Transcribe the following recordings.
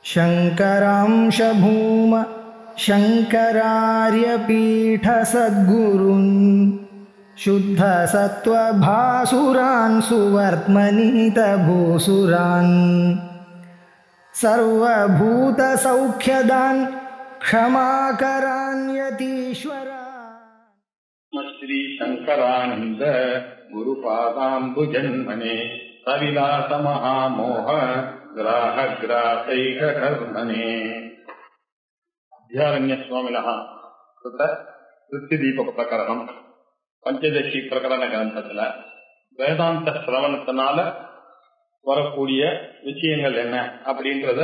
शङ्करांशभूम शङ्करार्यपीठसद्गुरुन् शुद्धसत्त्वभासुरान् सुवर्त्मनीतभूसुरान् सर्वभूतसौख्यदान् क्षमाकरान्यतीश्वरा श्री शङ्करानन्द गुरुपादाम्बुजन्मने सविलास महामोह ग्राहग्रासैककर्मणे अध्यारण्यस्वामिनः कृत கிருத்திதீப பஞ்சதசி பிரகரண கிரந்தத்துல வேதாந்த சிரவணத்தினால வரக்கூடிய விஷயங்கள் என்ன அப்படின்றத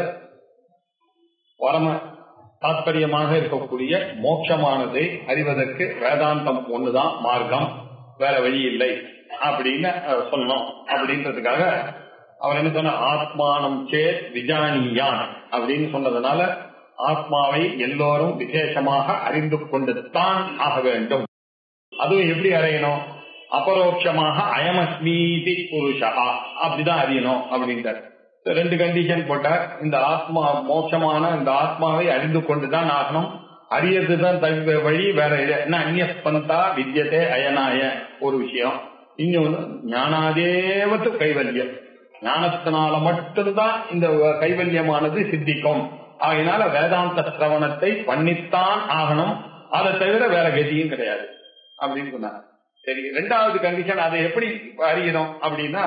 பரம தாற்பயமாக இருக்கக்கூடிய மோட்சமானதை அறிவதற்கு வேதாந்தம் ஒண்ணுதான் மார்க்கம் வேற வழி இல்லை அப்படின்னு அஹ், சொன்னோம் அப்படின்றதுக்காக அவர் என்ன சொன்ன ஆத்மானம் சேத் விஜானியான் அப்படின்னு சொன்னதுனால ஆத்மாவை எல்லோரும் விசேஷமாக அறிந்து கொண்டு தான் ஆக வேண்டும் அதுவும் எப்படி அறியணும் அபரோட்சமாக அயமஸ்மீதி புருஷா அப்படிதான் அறியணும் அப்படின்ட்டார் ரெண்டு கண்டிஷன் போட்டார் இந்த ஆத்மா மோட்சமான இந்த ஆத்மாவை அறிந்து கொண்டுதான் ஆகணும் அறியறதுதான் தவிர வழி வேற இல்லை. என்ன அந்நிய பந்தா வித்தியதே அயனாய ஒரு விஷயம் இன்னொன்னு ஞானாதேவத்து கைவல்யம் ஞானத்தினால மட்டும்தான் இந்த கைவல்யமானது சித்திக்கும் ஆகையினால வேதாந்த சிரவணத்தை பண்ணித்தான் ஆகணும் அதை தவிர வேற கதியும் கிடையாது அப்படின்னு சொன்னார் சரி ரெண்டாவது கண்டிஷன் அதை எப்படி அறியணும் அப்படின்னா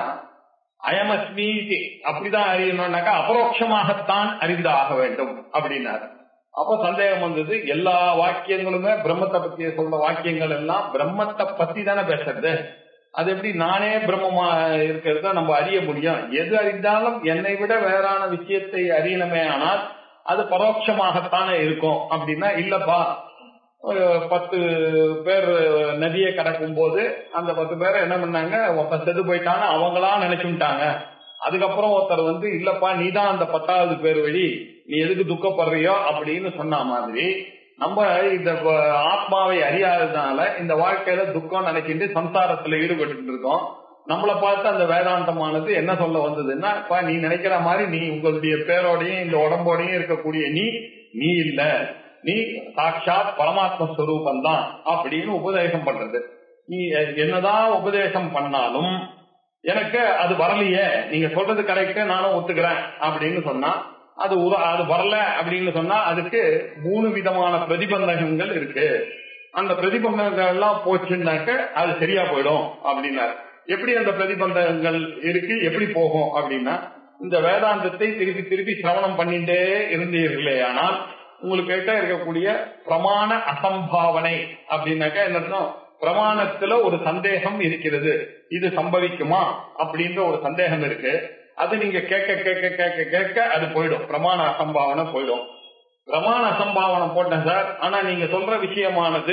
அயமஸ்மி அப்படிதான் அறியணும்னாக்கா அபரோட்சமாகத்தான் அறிந்து ஆக வேண்டும் அப்படின்னாரு அப்ப சந்தேகம் வந்தது எல்லா வாக்கியங்களுமே பிரம்மத்தை பத்தி சொல்ற வாக்கியங்கள் எல்லாம் பிரம்மத்தை பத்தி தானே பேசுறது அது எப்படி நானே பிரம்மமா இருக்கிறத நம்ம அறிய முடியும் எது அறிந்தாலும் என்னை விட வேறான விஷயத்தை அறியணுமே ஆனால் அது பரோட்சமாகத்தானே இருக்கும் அப்படின்னா இல்லப்பா ஒரு பத்து பேர் நதியை கடக்கும் போது அந்த பத்து பேரை என்ன பண்ணாங்க ஒருத்தன் செத்து போயிட்டான்னு அவங்களா நினைச்சுட்டாங்க அதுக்கப்புறம் ஒருத்தர் வந்து இல்லப்பா நீ தான் அந்த பத்தாவது பேர் வழி நீ எதுக்கு துக்கப்படுறியோ அப்படின்னு சொன்ன மாதிரி நம்ம இந்த வ- ஆத்மாவை அறியாததுனால இந்த வாழ்க்கையில துக்கம் நினைக்கிட்டு சம்சாரத்துல ஈடுபட்டு இருக்கோம் நம்மளை பார்த்து அந்த வேதாந்தமானது என்ன சொல்ல வந்ததுன்னா "அப்பா, நீ நினைக்கிற மாதிரி நீ உங்களுடைய பேரோடையும் இந்த உடம்போடையும் இருக்கக்கூடிய நீ நீ இல்ல நீ சாட்சாத் பரமாத்ம ஸ்வரூபம் தான் அப்படின்னு உபதேசம் பண்றது நீ என்னதான் உபதேசம் பண்ணாலும் எனக்கு அது வரலையே நீங்க சொல்றது கரெக்ட் நானும் ஒத்துக்கிறேன் அப்படின்னு சொன்னா அது உர- அது வரல அப்படின்னு சொன்னா அதுக்கு மூணு விதமான பிரதிபந்தகங்கள் இருக்கு அந்த பிரதிபந்தகங்கள் எல்லாம் போச்சுன்னாக்க அது சரியா போயிடும் அப்படின்னாரு எப்படி அந்த பிரதிபந்தகங்கள் இருக்கு எப்படி போகும் அப்படின்னா இந்த வேதாந்தத்தை திருப்பி திருப்பி சிரவணம் பண்ணிட்டே இருந்தீர்களே ஆனால் உங்களுக்கு கிட்ட இருக்கக்கூடிய பிரமாண அசம்பாவனை அப்படின்னாக்கா என்ன அர்த்தம்? பிரமாணத்துல ஒரு சந்தேகம் இருக்கிறது இது சம்பவிக்குமா அப்படின்ற ஒரு சந்தேகம் இருக்கு அது நீங்க கேட்க கேட்க கேட்க கேட்க அது போயிடும் பிரமாண அசம்பாவனை போயிடும் பிரமாண அசம்பாவனை போட்டேன் சார் ஆனா நீங்க சொல்ற விஷயமானது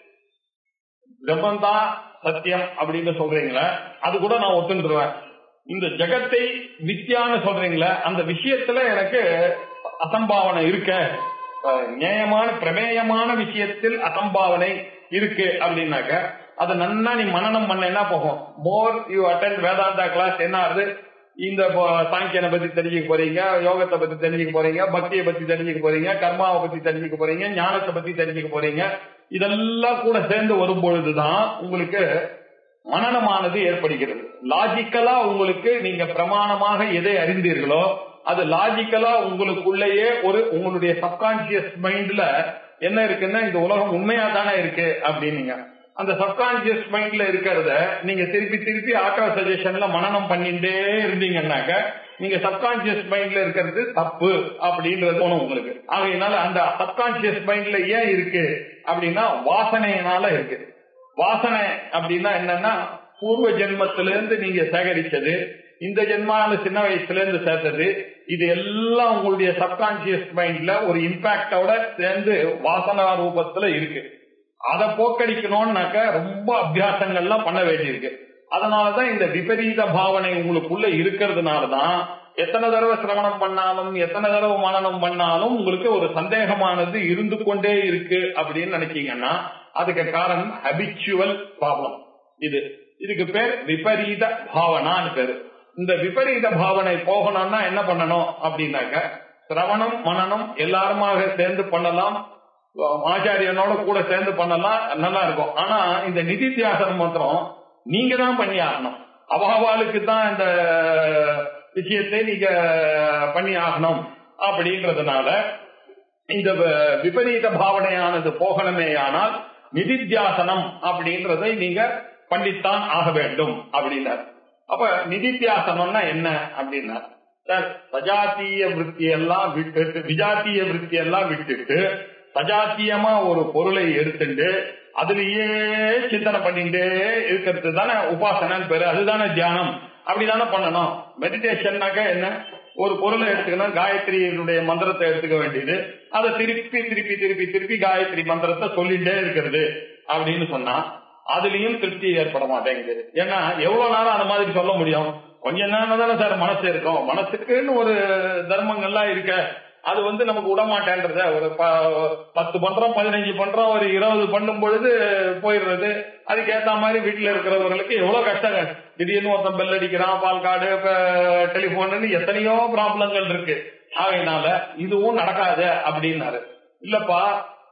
பிரம்மந்தான் சத்தியம் அப்படின்னு சொல்றீங்களே அது கூட நான் ஒத்துண்டுருவேன் இந்த ஜெகத்தை வித்யான்னு சொல்றீங்களே அந்த விஷயத்துல எனக்கு அசம்பாவனை இருக்க அஹ், நியாயமான பிரமேயமான விஷயத்தில் அசம்பாவனை இருக்கு அப்படின்னாக்க அது நன்னா நீ மனனம் பண்ண என்ன போகும் more you attend Vedanta class என்ன ஆகுது இந்த ப- சாங்கியனை பத்தி தெரிஞ்சுக்க போறீங்க யோகத்தை பத்தி தெரிஞ்சுக்க போறீங்க பக்தியை பத்தி தெரிஞ்சுக்க போறீங்க கர்மாவை பத்தி தெரிஞ்சுக்க போறீங்க ஞானத்தை பத்தி தெரிஞ்சுக்க போறீங்க இதெல்லாம் கூட சேர்ந்து வரும் பொழுதுதான் உங்களுக்கு மனநமானது ஏற்படுகிறது லாஜிக்கலா உங்களுக்கு நீங்க பிரமாணமாக எதை அறிந்தீர்களோ அது லாஜிக்கலா உங்களுக்குள்ளேயே ஒரு உங்களுடைய சப்கான்சியஸ் மைண்ட்ல என்ன இருக்குன்னா இந்த உலகம் உண்மையா தானே இருக்கு அப்படின்னீங்க அந்த சப்கான்சியஸ் மைண்ட்ல இருக்கிறத நீங்க திருப்பி திருப்பி ஆட்டோ சஜஷன்ல மனனம் பண்ணிட்டே இருந்தீங்கன்னாக்க நீங்க சப்கான்சியஸ் மைண்ட்ல இருக்கிறது தப்பு அப்படின்றது தோணும் உங்களுக்கு ஆகையினால அந்த சப்கான்சியஸ் மைண்ட்ல ஏன் இருக்கு அப்படின்னா வாசனையினால இருக்கு வாசனை அப்படின்னா என்னன்னா பூர்வ ஜென்மத்திலிருந்து நீங்க சேகரிச்சது இந்த ஜென்மால சின்ன வயசுல இருந்து சேர்த்தது இது எல்லாம் உங்களுடைய சப்கான்சியஸ் மைண்ட்ல ஒரு இம்பாக்டோட சேர்ந்து வாசனா ரூபத்துல இருக்கு அதை போக்கடிக்கணும்னாக்க ரொம்ப அபியாசங்கள்லாம் பண்ண வேண்டியிருக்கு அதனாலதான் இந்த விபரீத பாவனை உங்களுக்குள்ள இருக்கிறதுனாலதான் எத்தனை தடவை சிரவணம் பண்ணாலும் எத்தனை தடவை மனனம் பண்ணாலும் உங்களுக்கு ஒரு சந்தேகமானது இருந்து கொண்டே இருக்கு அப்படின்னு நினைச்சீங்கன்னா அதுக்கு காரணம் ஹபிச்சுவல் ப்ராப்ளம் இது இதுக்கு பேர் விபரீத பாவனான்னு பேரு இந்த விபரீத பாவனை போகணும்னா என்ன பண்ணணும் அப்படின்னாக்க சிரவணம் மனனம் எல்லாருமாக சேர்ந்து பண்ணலாம் ஆச்சாரியனோட கூட சேர்ந்து பண்ணலாம் நல்லா இருக்கும் ஆனா இந்த நிதித்தியாசனம் மாத்திரம் நீங்க தான் பண்ணி ஆகணும் அவாவாளுக்கு தான் இந்த விஷயத்தை நீங்க பண்ணி ஆகணும் அப்படின்றதுனால இந்த வ- விபரீத பாவனையானது போகணுமேயானால் நிதித்தியாசனம் அப்படின்றதை நீங்க பண்ணித்தான் ஆக வேண்டும் அப்படின்னார் அப்ப நிதித்தியாசனம்னா என்ன அப்படின்னா சார் சஜாத்திய விற்பி எல்லாம் விட்டுட்டு விஜாத்திய விற்பி எல்லாம் விட்டுட்டு சஜாத்தியமா ஒரு பொருளை எடுத்துட்டு அதுலயே சிந்தனை பண்ணிட்டே இருக்கிறது தானே உபாசனைன்னு பேரு அதுதானே தியானம் அப்படிதானே பண்ணணும் மெடிடேஷன்னாக்க என்ன ஒரு பொருளை எடுத்துக்கணும் காயத்ரியினுடைய மந்திரத்தை எடுத்துக்க வேண்டியது அதை திருப்பி திருப்பி திருப்பி திருப்பி காயத்ரி மந்திரத்தை சொல்லிட்டே இருக்கிறது அப்படின்னு சொன்னா அதுலயும் திருப்தி ஏற்பட மாட்டேங்குது ஏன்னா எவ்வளவு நேரம் அந்த மாதிரி சொல்ல முடியும் கொஞ்ச நேரம் தானே சார் மனசு இருக்கும் மனசுக்குன்னு ஒரு தர்மங்கள்லாம் இருக்க அது வந்து நமக்கு விட மாட்டேன்றத ஒரு ப- பத்து பண்றோம் பதினஞ்சு பண்றோம் ஒரு இருபது பண்ணும் பொழுது போயிடுறது அதுக்கு ஏத்த மாதிரி வீட்டுல இருக்கிறவர்களுக்கு எவ்வளவு கஷ்டங்க திடீர்னு ஒருத்தன் பெல் அடிக்கிறான் பால் கார்டு டெலிபோன் எத்தனையோ ப்ராப்ளங்கள் இருக்கு ஆகையினால இதுவும் நடக்காது அப்படின்னாரு இல்லப்பா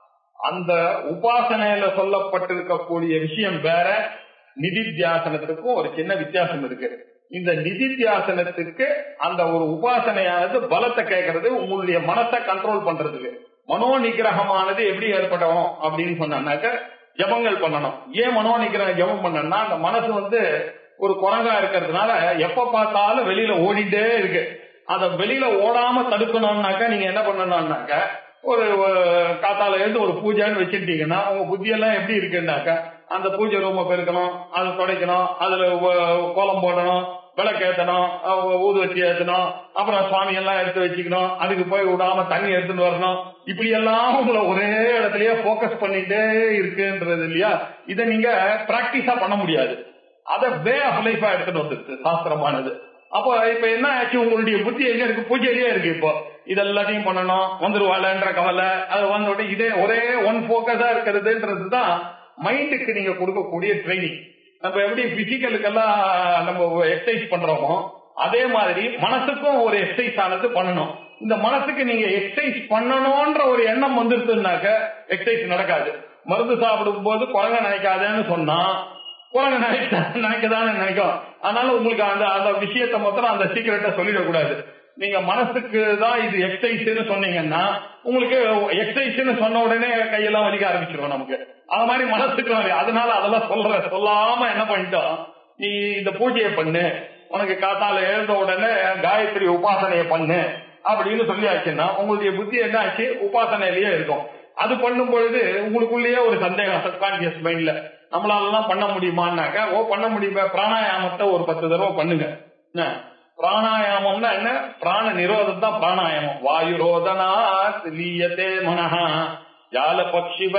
அந்த உபாசனையில சொல்லப்பட்டிருக்கக்கூடிய விஷயம் வேற நிதித்தியாசனத்துக்கும் ஒரு சின்ன வித்தியாசம் இருக்கு இந்த நிதித்தியாசனத்துக்கு அந்த ஒரு உபாசனையானது பலத்தை கேட்கறது உங்களுடைய மனசை கண்ட்ரோல் பண்றதுக்கு மனோ நிகிரகமானது எப்படி ஏற்படும் அப்படின்னு சொன்னாக்க ஜபங்கள் பண்ணணும் ஏன் மனோ நிகிரக ஜபம் பண்ணணும்னா அந்த மனசு வந்து ஒரு குரங்கா இருக்கிறதுனால எப்ப பார்த்தாலும் வெளியில ஓடிட்டே இருக்கு அத வெளியில ஓடாம தடுக்கணும்னாக்க நீங்க என்ன பண்ணணும்னாக்க ஒரு அஹ், காத்தால இருந்து ஒரு பூஜைன்னு வச்சுட்டீங்கன்னா உங்க புத்தி எல்லாம் எப்படி இருக்குன்னாக்க அந்த பூஜை ரூம பெருக்கணும் அதை துடைக்கணும் அதுல உ- கோலம் போடணும் விளக்கேத்தணும் அஹ், ஊதுவத்தி ஏத்தணும் அப்புறம் சுவாமி எல்லாம் எடுத்து வச்சுக்கணும் அதுக்கு போய் விடாம தண்ணி எடுத்துட்டு வரணும் இப்படி எல்லாம் உங்களை ஒரே இடத்துலயே போக்கஸ் பண்ணிட்டே இருக்குன்றது இல்லையா இதை நீங்க பிராக்டிஸா பண்ண முடியாது அத வே ஆஃப் லைஃபா எடுத்துட்டு வந்துருக்கு சாஸ்திரமானது அப்போ இப்ப என்ன ஆச்சு உங்களுடைய புத்தி எங்க இருக்கு பூஜையிலேயே இருக்கு இப்போ இதெல்லாத்தையும் பண்ணணும் வந்துருவாளன்ற கவலை அது வந்த உடனே இதே ஒரே ஒன் போக்கஸா இருக்கிறதுன்றது தான் மைண்டுக்கு நீங்க கொடுக்கக்கூடிய ட்ரைனிங் நம்ம எப்படி பிசிக்கலுக்கெல்லாம் நம்ம எக்ஸசைஸ் பண்றோமோ அதே மாதிரி மனசுக்கும் ஒரு எக்ஸசைஸ் ஆனது பண்ணணும் இந்த மனசுக்கு நீங்க எக்ஸசைஸ் பண்ணணும்ன்ற ஒரு எண்ணம் வந்துருச்சுனாக்க எக்ஸசைஸ் நடக்காது மருந்து சாப்பிடும் போது குழந்தை நினைக்காதேன்னு சொன்னா குரங்கு நினைக்க நினைக்கதானே நினைக்கும் அதனால உங்களுக்கு அந்த அந்த விஷயத்த மொத்தம் அந்த சீக்கிரட்டை சொல்லிடக்கூடாது நீங்க மனசுக்கு தான் இது எக்ஸசைஸ்னு சொன்னீங்கன்னா உங்களுக்கு எக்ஸசைஸ்னு சொன்ன உடனே கையெல்லாம் வலிக்க ஆரம்பிச்சிடும் நமக்கு அது மாதிரி மனசுக்கு வலி- அதனால அதெல்லாம் சொல்ற சொல்லாம என்ன பண்ணிட்டோம் நீ இந்த பூஜையை பண்ணு உனக்கு காத்தால எழுந்த உடனே காயத்ரி உபாசனையை பண்ணு அப்படின்னு சொல்லியாச்சுன்னா உங்களுடைய புத்தி என்ன ஆச்சு உபாசனையிலேயே இருக்கும் அது பண்ணும் பொழுது உங்களுக்குள்ளேயே ஒரு சந்தேகம் சப்கான்சியஸ் மைண்ட்ல நம்மளால பண்ண முடியுமான்னாக்க ஓ பண்ண முடியுமா பிராணாயாமத்தை ஒரு பத்து தடவை பண்ணுங்க என்ன? பிராணாயாமம்னா என்ன பிராண நிரோதம் தான் பிராணாயாமம் வாயு ரோதனா லீயத்தே மனஹா ஜால பக்ஷிவ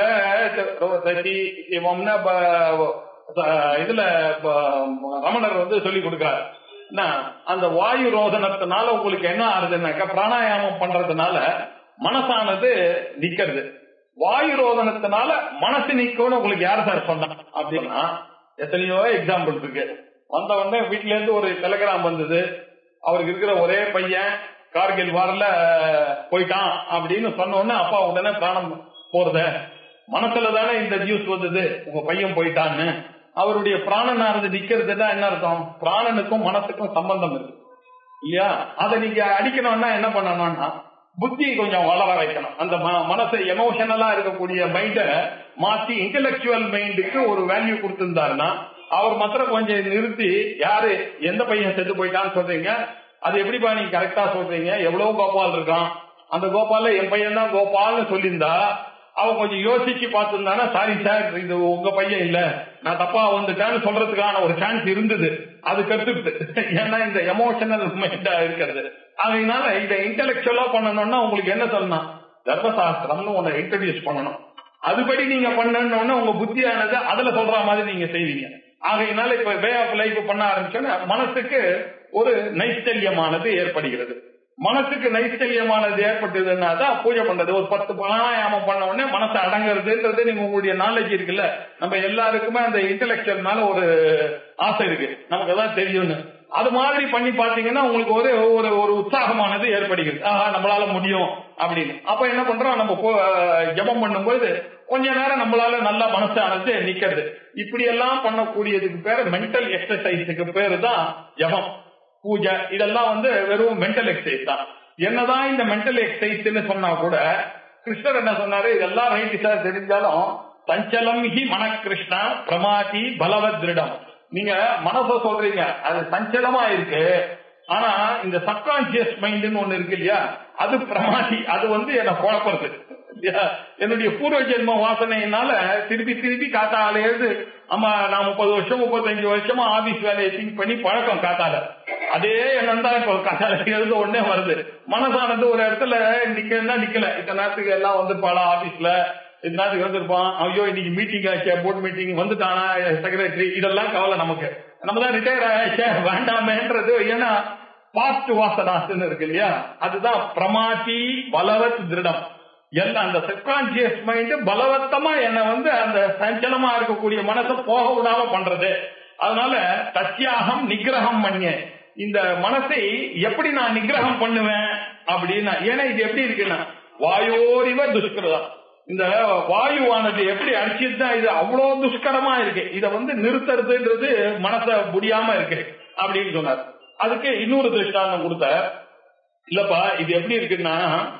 ரோததி இவம்னா ப- ச- இதுல ப- ரமணர் வந்து சொல்லி கொடுக்கிறார் என்ன, அந்த வாயு ரோதனத்தினால உங்களுக்கு என்ன ஆகுதுன்னாக்கா பிராணாயாமம் பண்றதுனால மனசானது நிக்கிறது வாயு ரோதனத்தினால மனசு நிக்கும்னு உங்களுக்கு யார் சார் சொன்னா அப்படின்னா எத்தனையோ எக்ஸாம்பிள் இருக்கு வந்த உடனே வீட்ல இருந்து ஒரு டெலிகிராம் வந்தது அவருக்கு இருக்கிற ஒரே பையன் கார்கில் வாரில் போயிட்டான் அப்படின்னு சொன்ன உடனே அப்பா உடனே பிராணம் போறத மனசுல தானே இந்த நியூஸ் வந்தது உங்க பையன் போயிட்டான்னு அவருடைய பிராணனானது நிக்கிறதுன்னா என்ன அர்த்தம் பிராணனுக்கும் மனசுக்கும் சம்பந்தம் இருக்கு இல்லையா அதை நீங்க அடிக்கணும்னா என்ன பண்ணணும்னா புத்தி கொஞ்சம் வளர வைக்கணும் அந்த ம- மனசை எமோஷனலா இருக்கக்கூடிய மைண்ட மாத்தி இன்டெலெக்சுவல் மைண்டுக்கு ஒரு வேல்யூ கொடுத்திருந்தாருன்னா அவர் மாத்திரம் கொஞ்சம் நிறுத்தி யாரு எந்த பையன் செத்து போயிட்டான்னு சொல்றீங்க அது எப்படிப்பா நீங்க கரெக்டா சொல்றீங்க எவ்வளவு கோபால் இருக்கான் அந்த கோபால்ல என் பையன் தான் கோபால்னு சொல்லியிருந்தா அவன் கொஞ்சம் யோசிச்சு பார்த்திருந்தானா சாரி சார் இது உங்க பையன் இல்ல நான் தப்பா வந்துட்டேன்னு சொல்றதுக்கான ஒரு சான்ஸ் இருந்தது அது கத்துட்டு ஏன்னா இந்த எமோஷனல் மைண்டா இருக்கிறது அதனால இதை இன்டெலெக்சுவலா பண்ணணும்னா உங்களுக்கு என்ன சொல்லணும் தர்மசாஸ்திரம்னு ஒண்ணு இன்ட்ரடியூஸ் பண்ணணும் அதுபடி நீங்க பண்ணணும்னா உங்க புத்தியானது அதுல சொல்ற மாதிரி நீங்க செய்வீங்க ஆகையினால இப்ப வே ஆஃப் லைஃப் பண்ண ஆரம்பிச்சோன்னா மனசுக்கு ஒரு நைஸ்தல்யமானது ஏற்படுகிறது மனசுக்கு நைஸ்தல்யமானது ஏற்பட்டதுன்னா தான் பூஜை பண்றது ஒரு பத்து பிராணாயாமம் பண்ண உடனே மனசு அடங்குறதுன்றது நீங்க உங்களுடைய நாலேஜ் இருக்குல்ல நம்ம எல்லாருக்குமே அந்த இன்டெலெக்சுவல் மேல ஒரு ஆசை இருக்கு நமக்கு எல்லாம் தெரியும்னு அது மாதிரி பண்ணி பாத்தீங்கன்னா உங்களுக்கு ஒரு ஒரு ஒரு உற்சாகமானது ஏற்படுகிறது ஆஹா நம்மளால முடியும் அப்படின்னு அப்ப என்ன பண்றோம் நம்ம போ- ஜெபம் பண்ணும்போது கொஞ்ச நேரம் நம்மளால நல்லா மனசானது நிக்கிறது இப்படி எல்லாம் பண்ணக்கூடியதுக்கு பேரு மென்டல் எக்ஸசைஸுக்கு பேரு தான் ஜபம் பூஜை இதெல்லாம் வந்து வெறும் மென்டல் எக்ஸசைஸ் தான் என்னதான் இந்த மென்டல் எக்ஸசைஸ்னு சொன்னா கூட கிருஷ்ணர் என்ன சொன்னாரு இதெல்லாம் ரைட்டு சார் தெரிஞ்சாலும் சஞ்சலம் ஹி மன கிருஷ்ணா பிரமாதி பலவத் திருடம் நீங்க மனச சொல்றீங்க அது சஞ்சலமா இருக்கு ஆனா இந்த சப்கான்சியஸ் மைண்ட்னு ஒண்ணு இருக்கு இல்லையா அது பிரமாதி அது வந்து என்ன குழப்பறது இல்லையா? என்னுடைய பூர்வ ஜென்ம வாசனையினால திருப்பி திருப்பி காத்தால எழுது ஆமா நான் முப்பது வருஷம் முப்பத்தஞ்சு வருஷமா ஆபீஸ் வேலையை திங்க் பண்ணி பழக்கம் காத்தால அதே எண்ணம் தான் இப்போ காத்தால எழுத உடனே வருது மனசானது ஒரு இடத்துல நிக்கலன்னா நிக்கல இத்தனை நேரத்துக்கு எல்லாம் வந்திருப்பாளா ஆபீஸ்ல இத்தனை நேரத்துக்கு வந்திருப்பான் ஐயோ இன்னைக்கு மீட்டிங் ஆச்சு போர்ட் மீட்டிங் வந்துட்டானா செக்ரட்டரி இதெல்லாம் கவலை நமக்கு நம்ம தான் ரிட்டையர் ஆயிடுச்சே வேண்டாமேன்றது ஏன்னா பாஸ்ட் வாசனாஸ்ன்னு இருக்கு இல்லையா அதுதான் பிரமாதி பலவத் திருடம் எல்லாம் அந்த சப்கான்சியஸ் மைண்ட் பலவத்தமா என்ன வந்து அந்த சஞ்சலமா இருக்கக்கூடிய மனசை போக விடாம பண்றது அதனால தத்தியாகம் நிகிரகம் பண்ண இந்த மனசை எப்படி நான் நிகிரகம் பண்ணுவேன் அப்படின்னா ஏன்னா இது எப்படி இருக்குன்னா வாயோரிவ துஷ்கிருதம் இந்த வாயுவானது எப்படி அடிச்சுதான் இது அவ்வளவு துஷ்கரமா இருக்கு இத வந்து நிறுத்துறதுன்றது மனச முடியாம இருக்கு அப்படின்னு சொன்னார் அதுக்கு இன்னொரு திருஷ்டாந்தம் கொடுத்த இல்லப்பா இது எப்படி இருக்குன்னா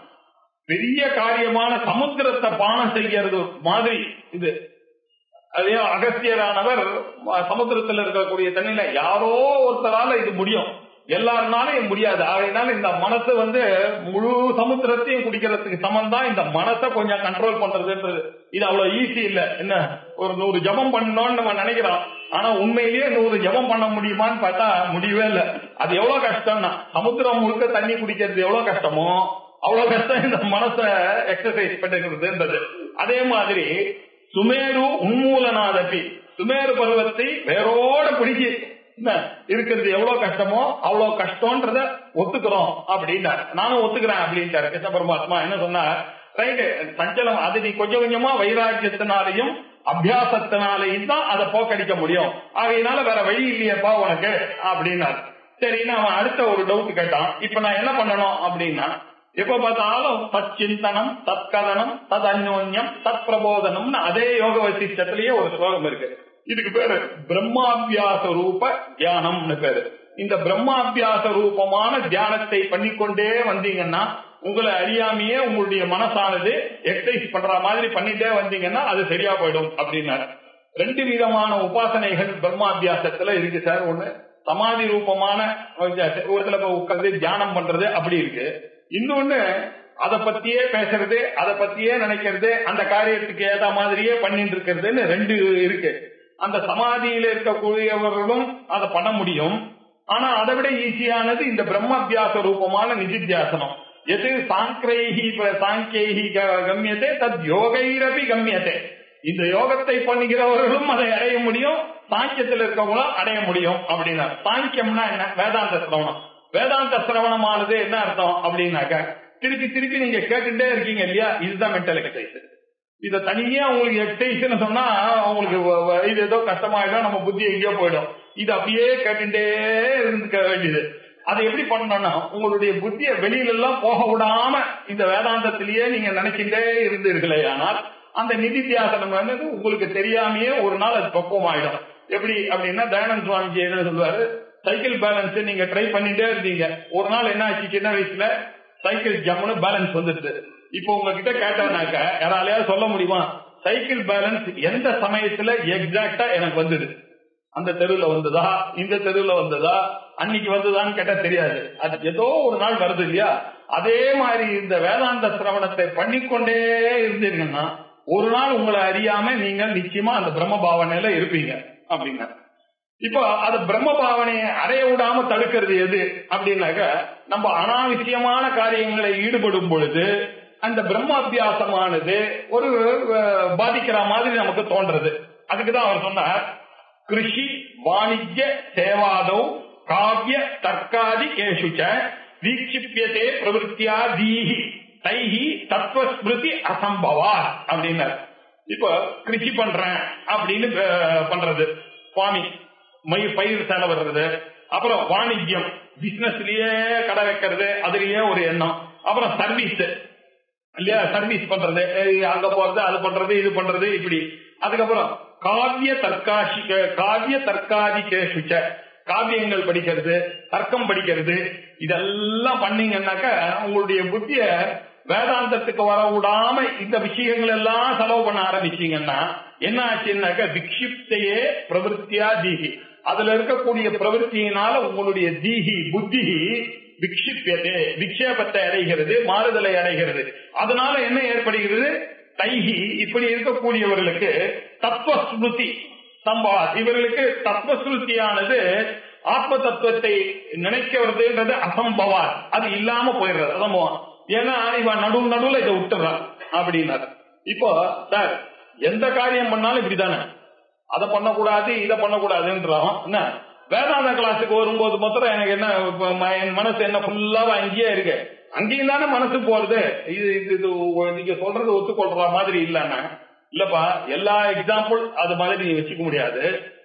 பெரிய காரியமான சமுத்திரத்தை பானம் செய்யறது மாதிரி இது அதே அகஸ்தியரானவர் ம- சமுத்திரத்துல இருக்கக்கூடிய தண்ணியில யாரோ ஒருத்தரால இது முடியும் எல்லாருனாலும் முடியாது ஆகையினால இந்த மனசு வந்து முழு சமுத்திரத்தையும் குடிக்கிறதுக்கு சமம் தான் இந்த மனசை கொஞ்சம் கண்ட்ரோல் பண்றதுன்றது இது அவ்வளவு ஈஸி இல்ல என்ன ஒரு நூறு ஜபம் பண்ணணும்னு நம்ம நினைக்கிறோம் ஆனா உண்மையிலேயே நூறு ஜபம் பண்ண முடியுமான்னு பார்த்தா முடியவே இல்ல அது எவ்வளவு கஷ்டம்னா சமுத்திரம் முழுக்க தண்ணி குடிக்கிறது எவ்வளவு கஷ்டமோ அவ்வளவு கஷ்டம் இந்த மனசை எக்ஸசைஸ் பண்ணுகிறதுன்றது அதே மாதிரி சுமேரு உன்மூலநாதப்பி சுமேரு பருவத்தை வேரோட பிடிச்சி என்ன, இருக்கிறது எவ்வளவு கஷ்டமோ அவ்வளவு கஷ்டம்ன்றத ஒத்துக்கிறோம் அப்படின்னாரு நானும் ஒத்துக்கிறேன் அப்படின்ட்டாரு கிருஷ்ண பரமாத்மா என்ன சொன்னார் ரைட்டு சஞ்சலம் அது நீ கொஞ்சம் கொஞ்சமா வைராக்கியத்தினாலையும் அபியாசத்தினாலையும் தான் அதை போக்கடிக்க முடியும் ஆகையினால வேற வழி இல்லையப்பா உனக்கு அப்படின்னாரு சரின்னு அவன் அடுத்த ஒரு டவுட் கேட்டான் இப்ப நான் என்ன பண்ணணும் அப்படின்னா எப்ப பார்த்தாலும் தச்சிந்தனம் தற்கதனம் தத் அந்யோன்யம் தத் பிரபோதனம்னு அதே யோக வசிஷ்டத்திலேயே ஒரு ஸ்லோகம் இருக்கு இதுக்கு பேரு பிரம்மாபியாச ரூப தியானம்னு பேரு இந்த பிரம்மாபியாச ரூபமான தியானத்தை பண்ணிக்கொண்டே வந்தீங்கன்னா உங்களை அறியாமையே உங்களுடைய மனசானது எக்ஸசைஸ் பண்ற மாதிரி பண்ணிட்டே வந்தீங்கன்னா அது சரியா போயிடும் அப்படின்னாரு ரெண்டு விதமான உபாசனைகள் பிரம்மாபியாசத்துல இருக்கு சார் ஒண்ணு சமாதி ரூபமான ஒரு சில பேர் உட்கார்ந்து தியானம் பண்றது அப்படி இருக்கு இன்னொன்னு அத பத்தியே பேசுறது அத பத்தியே நினைக்கிறது அந்த காரியத்துக்கு ஏத்த மாதிரியே பண்ணிட்டு இருக்கிறதுன்னு ரெண்டு இருக்கு அந்த சமாதியில இருக்கக்கூடியவர்களும் அதை பண்ண முடியும் ஆனா அதை விட ஈஸியானது இந்த பிரம்மபியாச ரூபமான நிதித்தியாசனம் எது சாங்கிரைஹி சாங்கியைஹி க- கம்யத்தே தத் யோகைரபி கம்யத்தே இந்த யோகத்தை பண்ணுகிறவர்களும் அதை அடைய முடியும் சாங்கியத்தில் இருக்கவங்களும் அடைய முடியும் அப்படின்னா சாங்கியம்னா என்ன வேதாந்த சிரவணம் வேதாந்த சிரவணமானது என்ன அர்த்தம் அப்படின்னாக்க திருப்பி திருப்பி நீங்க கேட்டுட்டே இருக்கீங்க இல்லையா இதுதான் மென்டல் எக்ஸசைஸ் இத தனியா உங்களுக்கு எக்ஸசைஸ்னு சொன்னா உங்களுக்கு வ- வ- இது ஏதோ கஷ்டமாயிடும் நம்ம புத்தி எங்கேயோ போயிடும் இது அப்படியே கேட்டுட்டே இருந்துக்க வேண்டியது அதை எப்படி பண்ணணும்னா உங்களுடைய புத்தியை வெளியில எல்லாம் போக விடாம இந்த வேதாந்தத்திலேயே நீங்க நினைச்சுட்டே இருந்தீர்களே ஆனால் அந்த நிதித்தியாசனம் வந்து உங்களுக்கு தெரியாமையே ஒரு நாள் அது பக்குவம் ஆயிடும் எப்படி அப்படின்னா தயானந்த் சுவாமிஜி என்ன சொல்லுவாரு சைக்கிள் பேலன்ஸ் நீங்க ட்ரை பண்ணிட்டே இருந்தீங்க ஒரு நாள் என்ன ஆச்சு சின்ன வயசுல சைக்கிள் ஜம்முன்னு பேலன்ஸ் வந்துடுது இப்போ உங்ககிட்ட கேட்டானாக்க யாராலையாவது சொல்ல முடியுமா சைக்கிள் பேலன்ஸ் எந்த சமயத்துல எக்ஸாக்டா எனக்கு வந்தது அந்த தெருவுல வந்ததா இந்த தெருவுல வந்ததா அன்னைக்கு வந்ததான்னு கேட்டா தெரியாது அது ஏதோ ஒரு நாள் வருது இல்லையா அதே மாதிரி இந்த வேதாந்த சிரவணத்தை பண்ணிக்கொண்டே இருந்தீங்கன்னா ஒரு நாள் உங்களை அறியாம நீங்கள் நிச்சயமா அந்த பிரம்ம பாவனையில இருப்பீங்க அப்படின்னா இப்போ அது பிரம்ம பாவனையை அடைய விடாம தடுக்கிறது எது அப்படின்னாக்க நம்ம அனாவசியமான காரியங்களை ஈடுபடும் பொழுது அந்த பிரம்ம அபியாசமானது ஒரு அஹ், பாதிக்கிற மாதிரி நமக்கு தோன்றது அதுக்குதான் அவர் சொன்னார் கிருஷி வாணிஜ்ய சேவாதௌ காவிய தர்க்காதி கேஷுச்ச வீட்சிப்பியதே பிரவருத்தியா தீஹி தைஹி தத்துவஸ்மிருதி அசம்பவா அப்படின்னார் இப்போ கிருஷி பண்றேன் அப்படின்னு அஹ், பண்றது சுவாமி மை பயிர் சேலை வர்றது அப்புறம் வாணிஜ்யம் பிசினஸ்லயே கடை வைக்கிறது அதுலயே ஒரு எண்ணம் அப்புறம் சர்வீஸ் இல்லையா சர்வீஸ் பண்றது ஏய், அங்க போறது அது பண்றது இது பண்றது இப்படி அதுக்கப்புறம் காவிய தற்காஷி காவிய தற்காதிகேஷுச்ச காவியங்கள் படிக்கிறது தர்க்கம் படிக்கிறது இதெல்லாம் பண்ணீங்கன்னாக்க உங்களுடைய புத்திய வேதாந்தத்துக்கு வர விடாம இந்த விஷயங்கள் எல்லாம் செலவு பண்ண ஆரம்பிச்சீங்கன்னா என்ன ஆச்சுன்னாக்க விக்ஷிப்தையே பிரவருத்தியா தீகி அதுல இருக்கக்கூடிய பிரவருத்தியினால உங்களுடைய தீகி புத்தி விக்ஷிப்பியதே விக்ஷேபத்தை அடைகிறது மாறுதலை அடைகிறது அதனால என்ன ஏற்படுகிறது தைகி இப்படி இருக்கக்கூடியவர்களுக்கு தத்துவஸ்மிருதி சம்பவா இவர்களுக்கு தத்துவஸ்மிருதியானது ஆத்ம தத்துவத்தை நினைக்கிறதுன்றது அசம்பவா அது இல்லாம போயிடுறது அசம்பவம் ஏன்னா இவன் நடு நடுவுல இதை விட்டுறான் அப்படின்னாரு இப்போ சார் எந்த காரியம் பண்ணாலும் இப்படிதானே அதை பண்ணக்கூடாது இதை பண்ணக்கூடாதுன்றான் என்ன வேதாந்த கிளாஸுக்கு வரும்போது மாத்திரம் எனக்கு என்ன இப்ப ம- என் மனசு என்ன ஃபுல்லாவா அங்கேயே இருக்கு அங்கேயும் தானே மனசு போறது இது இது இது உ- நீங்க சொல்றது ஒத்துக்கொள்ற மாதிரி இல்லன்னா இல்லப்பா எல்லா எக்ஸாம்பிள் அது மாதிரி நீ வச்சுக்க முடியாது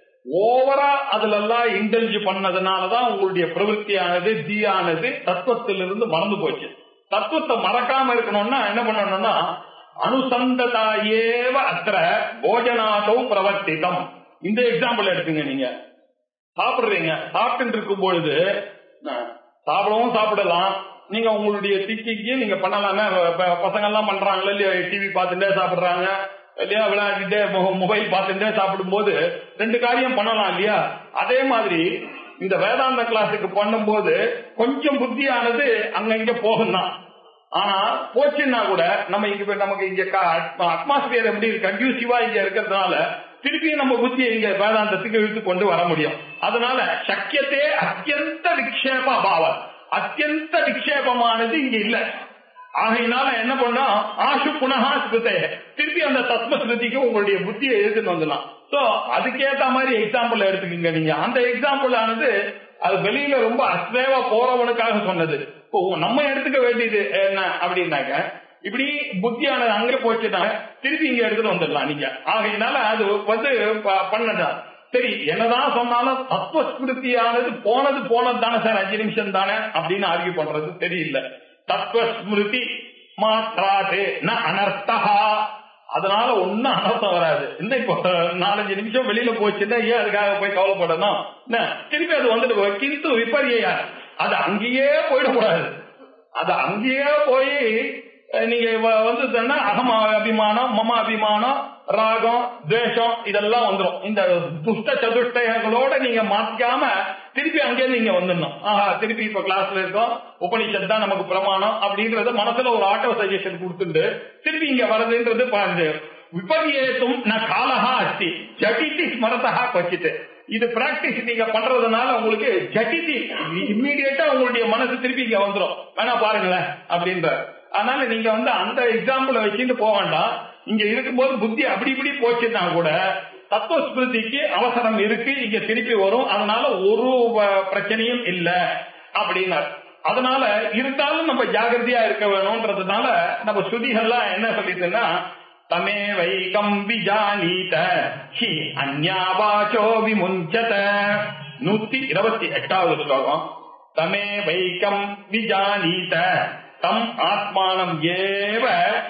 ஓவரா அதுல எல்லாம் இன்டெலிஜ் பண்ணதுனாலதான் உங்களுடைய பிரவருத்தியானது தீயானது தத்துவத்திலிருந்து மறந்து போச்சு தத்துவத்தை மறக்காம இருக்கணும்னா என்ன பண்ணணும்னா அனுசந்ததா ஏவ அத்திர போஜனாதோ பிரவர்த்திதம் இந்த எக்ஸாம்பிள் எடுத்துங்க நீங்க சாப்பிடுறீங்க சாப்பிட்டு இருக்கும் பொழுது அஹ், சாப்பிடவும் சாப்பிடலாம் நீங்க உங்களுடைய திக்கிக்கு நீங்க பண்ணலாமே ப- பசங்க எல்லாம் பண்றாங்கல்ல இல்லையா டிவி பார்த்துட்டே சாப்பிடுறாங்க இல்லையா விளையாடிட்டே மொபைல் பார்த்துட்டே சாப்பிடும் போது ரெண்டு காரியம் பண்ணலாம் இல்லையா அதே மாதிரி இந்த வேதாந்த கிளாஸுக்கு பண்ணும்போது கொஞ்சம் புத்தியானது அங்க இங்க போகும் தான் ஆனா போச்சுன்னா கூட நம்ம இங்க இப்ப நமக்கு இங்க அட்மாஸ்பியர் எப்படி கன்யூசிவா இங்க இருக்கிறதுனால திருப்பியும் நம்ம புத்தியை இங்க வேதாந்தத்துக்கு இழுத்து கொண்டு வர முடியும் அதனால சக்கியத்தே அத்தியந்த விக்ஷேப அபாவம் அத்தியந்த விக்ஷேபமானது இங்க இல்ல ஆகையினால என்ன பண்ணா ஆசு புனகா ஸ்ருதே திருப்பி அந்த தத்துவ ஸ்ருதிக்கு உங்களுடைய புத்தியை எடுத்துட்டு வந்துடலாம் சோ அதுக்கேத்த மாதிரி எக்ஸாம்பிள் எடுத்துக்கோங்க நீங்க அந்த எக்ஸாம்பிள் ஆனது அது வெளியில ரொம்ப அஸ்வேவா போறவனுக்காக சொன்னது இப்போ நம்ம எடுத்துக்க வேண்டியது என்ன அப்படின்னாக்க இப்படி புத்தியானது அங்க போச்சுன்னா திருப்பி இங்க எடுத்துட்டு வந்துடலாம் நீங்க ஆகையினால அது வந்து ப- பண்ணதான் சரி என்னதான் சொன்னாலும் தத்துவ ஸ்மிருதியானது போனது போனது தானே சார் அஞ்சு நிமிஷம் தானே அப்படின்னு ஆர்கியூ பண்றது தெரியல தத்துவ ஸ்மிருதி மாற்றாது ந அனர்த்தகா அதனால ஒன்னும் அனர்த்தம் வராது இன்னும் இப்போ நாலஞ்சு நிமிஷம் வெளியில போச்சுன்னா ஏன் அதுக்காக போய் கவலைப்படணும் என்ன திருப்பி அது வந்துட்டு போய் கிந்து விபரியா அது அங்கேயே போயிடக்கூடாது அது அங்கேயே போய் அஹ், நீங்க வ- வந்து சொன்னா அகம அபிமானம் மம அபிமானம் ராகம் துவேஷம் இதெல்லாம் வந்துரும் இந்த துஷ்ட சதுஷ்டயங்களோட நீங்க மாத்திக்காம திருப்பி அங்கே நீங்க வந்துடணும் ஆஹா திருப்பி இப்ப கிளாஸ்ல இருக்கோம் உபனிஷத் தான் நமக்கு பிரமாணம் அப்படின்றத மனசுல ஒரு ஆட்டோ சஜஷன் கொடுத்துட்டு திருப்பி இங்க வரதுன்றது பாருங்க விபரியேத்தும் ந காலஹா அஸ்தி ஜட்டிதி ஸ்மரதா கொச்சிட்டு இது பிராக்டிஸ் நீங்க பண்றதுனால உங்களுக்கு ஜட்டிதி இம்மீடியட்டா உங்களுடைய மனசு திருப்பி இங்க வந்துரும் வேணா பாருங்களேன் அப்படின்ற அதனால நீங்க வந்து அந்த எக்ஸாம்பிள வச்சுட்டு போக வேண்டாம் இங்க இருக்கும்போது புத்தி அப்படி இப்படி போச்சுன்னா கூட தத்துவ ஸ்மிருதிக்கு அவசரம் இருக்கு இங்க திருப்பி வரும் அதனால ஒரு வ- பிரச்சனையும் இல்ல அப்படின்னார் அதனால இருந்தாலும் நம்ம ஜாகிரதையா இருக்க வேணும்ன்றதுனால நம்ம ஸ்ருதிகள்லாம் என்ன சொல்லிட்டுன்னா தமே வைகம் விஜானீத ஹி அந்யாவாச்சோ விமுஞ்சத நூத்தி இருபத்தி எட்டாவது ஸ்லோகம் தமே வைகம் விஜானீத தம் ஆத்மானம் ஏவ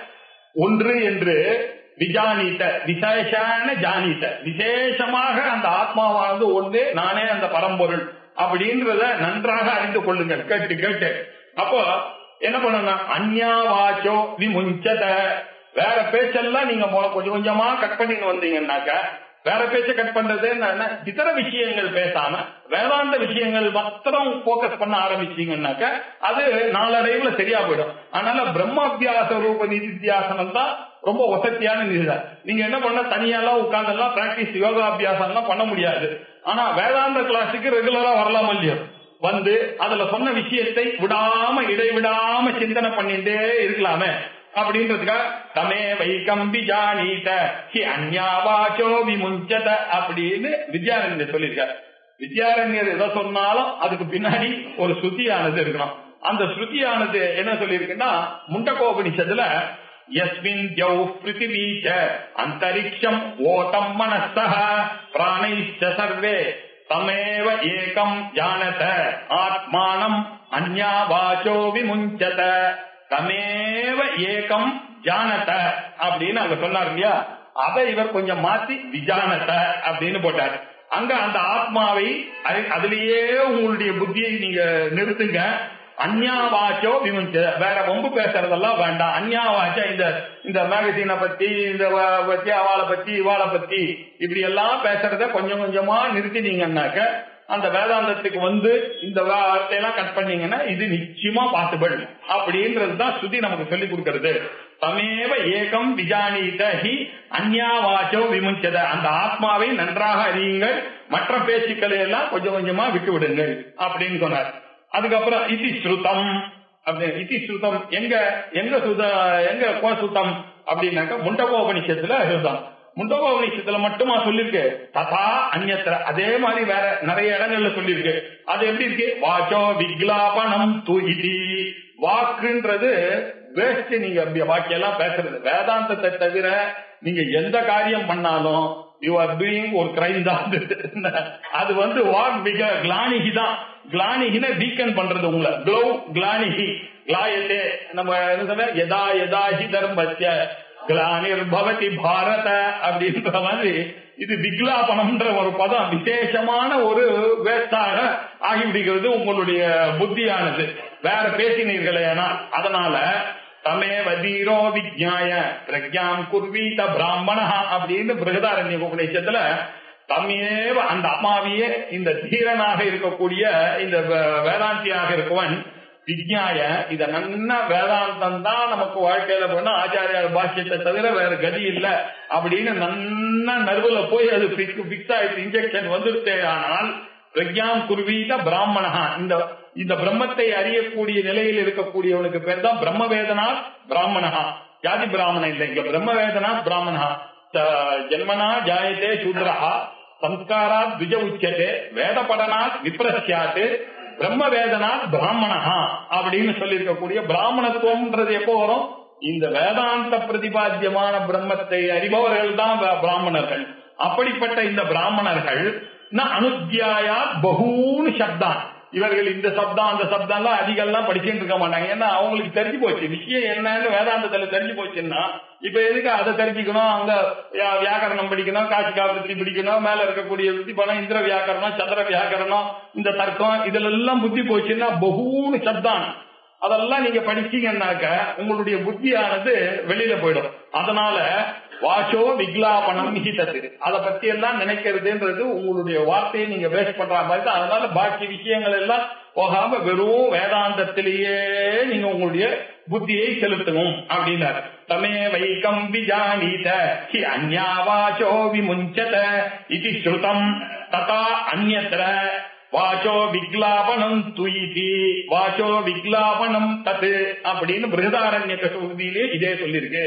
ஒன்று என்று விஜானித்த விசேஷான ஜானித்த விசேஷமாக அந்த ஆத்மாவானது ஒன்று நானே அந்த பரம்பொருள் அப்படின்றத நன்றாக அறிந்து கொள்ளுங்கள் கேட்டு கேட்டு அப்போ என்ன பண்ணணும் அந்யாவாச்சோ விமுஞ்சத வேற பேச்செல்லாம் நீங்க மொ- கொஞ்சம் கொஞ்சமா கட் பண்ணிட்டு வந்தீங்கன்னாக்க வேற பேச்ச கட் பண்றது என்னன்னா இதர விஷயங்கள் பேசாம வேதாந்த விஷயங்கள் மாத்திரம் போக்கஸ் பண்ண ஆரம்பிச்சீங்கன்னாக்க அது நாளடைவுல சரியா போயிடும் அதனால பிரம்மாபியாச ரூப நிதித்தியாசனம் தான் ரொம்ப வசதியான நிதிதான் நீங்க என்ன பண்ண தனியாலாம் உட்கார்ந்தெல்லாம் பிராக்டிஸ் யோகாபியாசம் எல்லாம் பண்ண முடியாது ஆனா வேதாந்த கிளாஸுக்கு ரெகுலரா வரலாம் இல்லையோ வந்து அதுல சொன்ன விஷயத்தை விடாம இடைவிடாம சிந்தனை பண்ணிட்டே இருக்கலாமே அப்படின்றதுக்காக தமே வைகம்பி ஜானீத ஹி அந்யாவாச்சோ விமுஞ்சத அப்படின்னு வித்யாரண்யர் சொல்லியிருக்கார் வித்யாரண்யர் எதை சொன்னாலும் அதுக்கு பின்னாடி ஒரு ஸ்ருதியானது இருக்கணும் அந்த ஸ்ருதியானது என்ன சொல்லியிருக்குன்னா முண்டகோபனிஷத்துல யஸ்மின் தியௌ பிருத்திவீச்ச அந்தரிக்ஷம் ஓட்டம் மனசः பிராணைச்ச சர்வே தமேவ ஏகம் ஜானத ஆத்மானம் அந்யா வாச்சோ விமுஞ்சத தமேவ ஏகம் ஜானத அப்படின்னு அங்க சொன்னார் இல்லையா அதை இவர் கொஞ்சம் மாத்தி விஜானத அப்படின்னு போட்டார் அங்க அந்த ஆத்மாவை அது- அதிலேயே உங்களுடைய புத்தியை நீங்க நிறுத்துங்க அந்யாவாச்சோ விமுஞ்ச வேற வம்பு பேசுறதெல்லாம் வேண்டாம் அந்யாவாச்சா இந்த இந்த மேகசீனை பத்தி இந்த வ- பத்தி அவளை பத்தி இவாளை பத்தி இப்படி எல்லாம் பேசுறத கொஞ்சம் கொஞ்சமா நிறுத்தினீங்கன்னாக்க அந்த வேதாந்தத்துக்கு வந்து இந்த வார்த்தையெல்லாம் கட் பண்ணீங்கன்னா இது நிச்சயமா பாசிபிள் அப்படின்றது தான் ஸ்ருதி நமக்கு சொல்லி கொடுக்கிறது தமேவ ஏகம் விஜானீத ஹி அந்யாவாச்சோ விமுஞ்சத அந்த ஆத்மாவை நன்றாக அறியுங்கள் மற்ற பேச்சுக்களை எல்லாம் கொஞ்சம் கொஞ்சமா விட்டு விடுங்கள் அப்படின்னு சொன்னார் அதுக்கப்புறம் இதி ஸ்ருதம் அப்படி இதி ஸ்ருதம் எங்க எங்க சுத எங்க கோ சுத்தம் அப்படின்னாக்க முண்டகோபனிஷத்துல சுத்தம் முண்டகோபனிஷத்துல மட்டுமா சொல்லிருக்கு ததா அந்நத்திர அதே மாதிரி வேற நிறைய இடங்கள்ல சொல்லிருக்கு அது எப்படி இருக்கு வாச்சோ விக்லாபனம் து இதி வாக்குன்றது வேஸ்ட் நீங்க அப்படி வாக்கியெல்லாம் பேசுறது வேதாந்தத்தை தவிர நீங்க எந்த காரியம் பண்ணாலும் யூ ஆர் டூயிங் ஒரு கிரைம் தான் அது. அது வந்து வாக் மிக கிளானிகி தான் கிளானிகின வீக்கன் பண்றது உங்களை க்ளோ கிளானிகி கிளாயத்தே நம்ம என்ன சொன்ன எதா எதா ஹி தர்மஸ்ய கிளானிர் பவதி பாரத அப்படின்ற மாதிரி இது விக்லாபனம்ன்ற ஒரு பதம் விசேஷமான ஒரு வேஸ்டாக ஆகிவிடுகிறது உங்களுடைய புத்தியானது வேற பேசினீர்களே அதனால தமேவ தீரோ விஜ்ஞாய பிரக்யாம் குர்வீத பிராமணா அப்படின்னு பிரகதாரண்ய உபநிஷத்துல தம்மேவ அந்த அம்மாவையே இந்த தீரனாக இருக்கக்கூடிய இந்த வே- வேதாந்தியாக இருக்கவன் விஜ்ஞாய இத நன்னா வேதாந்தம் தான் நமக்கு வாழ்க்கையில போனா ஆச்சாரியார் பாஷ்யத்தை தவிர வேற கதி இல்ல அப்படின்னு நன்னா நர்வுல போய் அது பிக்ஸ் ஆயிடுச்சு இன்ஜெக்ஷன் வந்துருத்தே ஆனால் பிரக்யாம் குருவீத பிராமணா இந்த இந்த பிரம்மத்தை அறியக்கூடிய நிலையில் இருக்கக்கூடியவனுக்கு பேர் தான் பிரம்ம வேதனா பிராமணா ஜாதி பிராமண இல்லை இங்க பிரம்ம வேதனா பிராமணா ச- ஜன்மனா ஜாயத்தே சூத்ரஹா சம்ஸ்காராத் துஜ உச்சதே வேத படனாத் விப்ரஸ்யாத்து பிரம்ம வேதனாத் பிராமணா அப்படின்னு சொல்லி இருக்கக்கூடிய பிராமணத்துவம்ன்றது எப்போ வரும் இந்த வேதாந்த பிரதிபாத்தியமான பிரம்மத்தை அறிபவர்கள் தான் ப- பிராமணர்கள் அப்படிப்பட்ட இந்த பிராமணர்கள் ந அனுத்தியாயா பகூன்னு சப்தான் இவர்கள் இந்த சப்தம் அந்த சப்தம் எல்லாம் அதிகம் எல்லாம் படிச்சுட்டு இருக்க மாட்டாங்க ஏன்னா அவங்களுக்கு தெரிஞ்சு போச்சு விஷயம் என்னன்னு வேதாந்தத்துல தெரிஞ்சு போச்சுன்னா இப்ப எதுக்கு அதை தெரிஞ்சுக்கணும் அங்க வியா- வியாக்கரணம் படிக்கணும் காட்சி காவிரத்தி படிக்கணும் மேல இருக்கக்கூடிய புத்தி பணம் இந்திர வியாக்கரணம் சந்திர வியாக்கரணம் இந்த தர்க்கம் இதுல எல்லாம் புத்தி போச்சுன்னா பகூன்னு சப்தான் அதெல்லாம் நீங்க படிச்சீங்கன்னாக்க உங்களுடைய புத்தியானது வெளியில போயிடும் அதனால வாசோ விக்லாபனம் நிகிதது அதை பத்தி எல்லாம் நினைக்கிறதுன்றது உங்களுடைய வார்த்தையை நீங்க வேஸ்ட் பண்ற மாதிரி தான் அதனால பாக்கி விஷயங்கள் எல்லாம் போகாம வெறும் வேதாந்தத்திலேயே நீங்க உங்களுடைய புத்தியை செலுத்தணும் அப்படின்னாரு தமே வைக்கம் விஜானீத ஹி அந்யாவாச்சோ விமுஞ்சத இது ஸ்ருதம் ததா அந்யத்ர வாச்சோ விக்லாபனம் துயிதி வாச்சோ விக்லாபனம் தத்து அப்படின்னு பிருகதாரண்ய கசூதியிலே இதே சொல்லியிருக்கு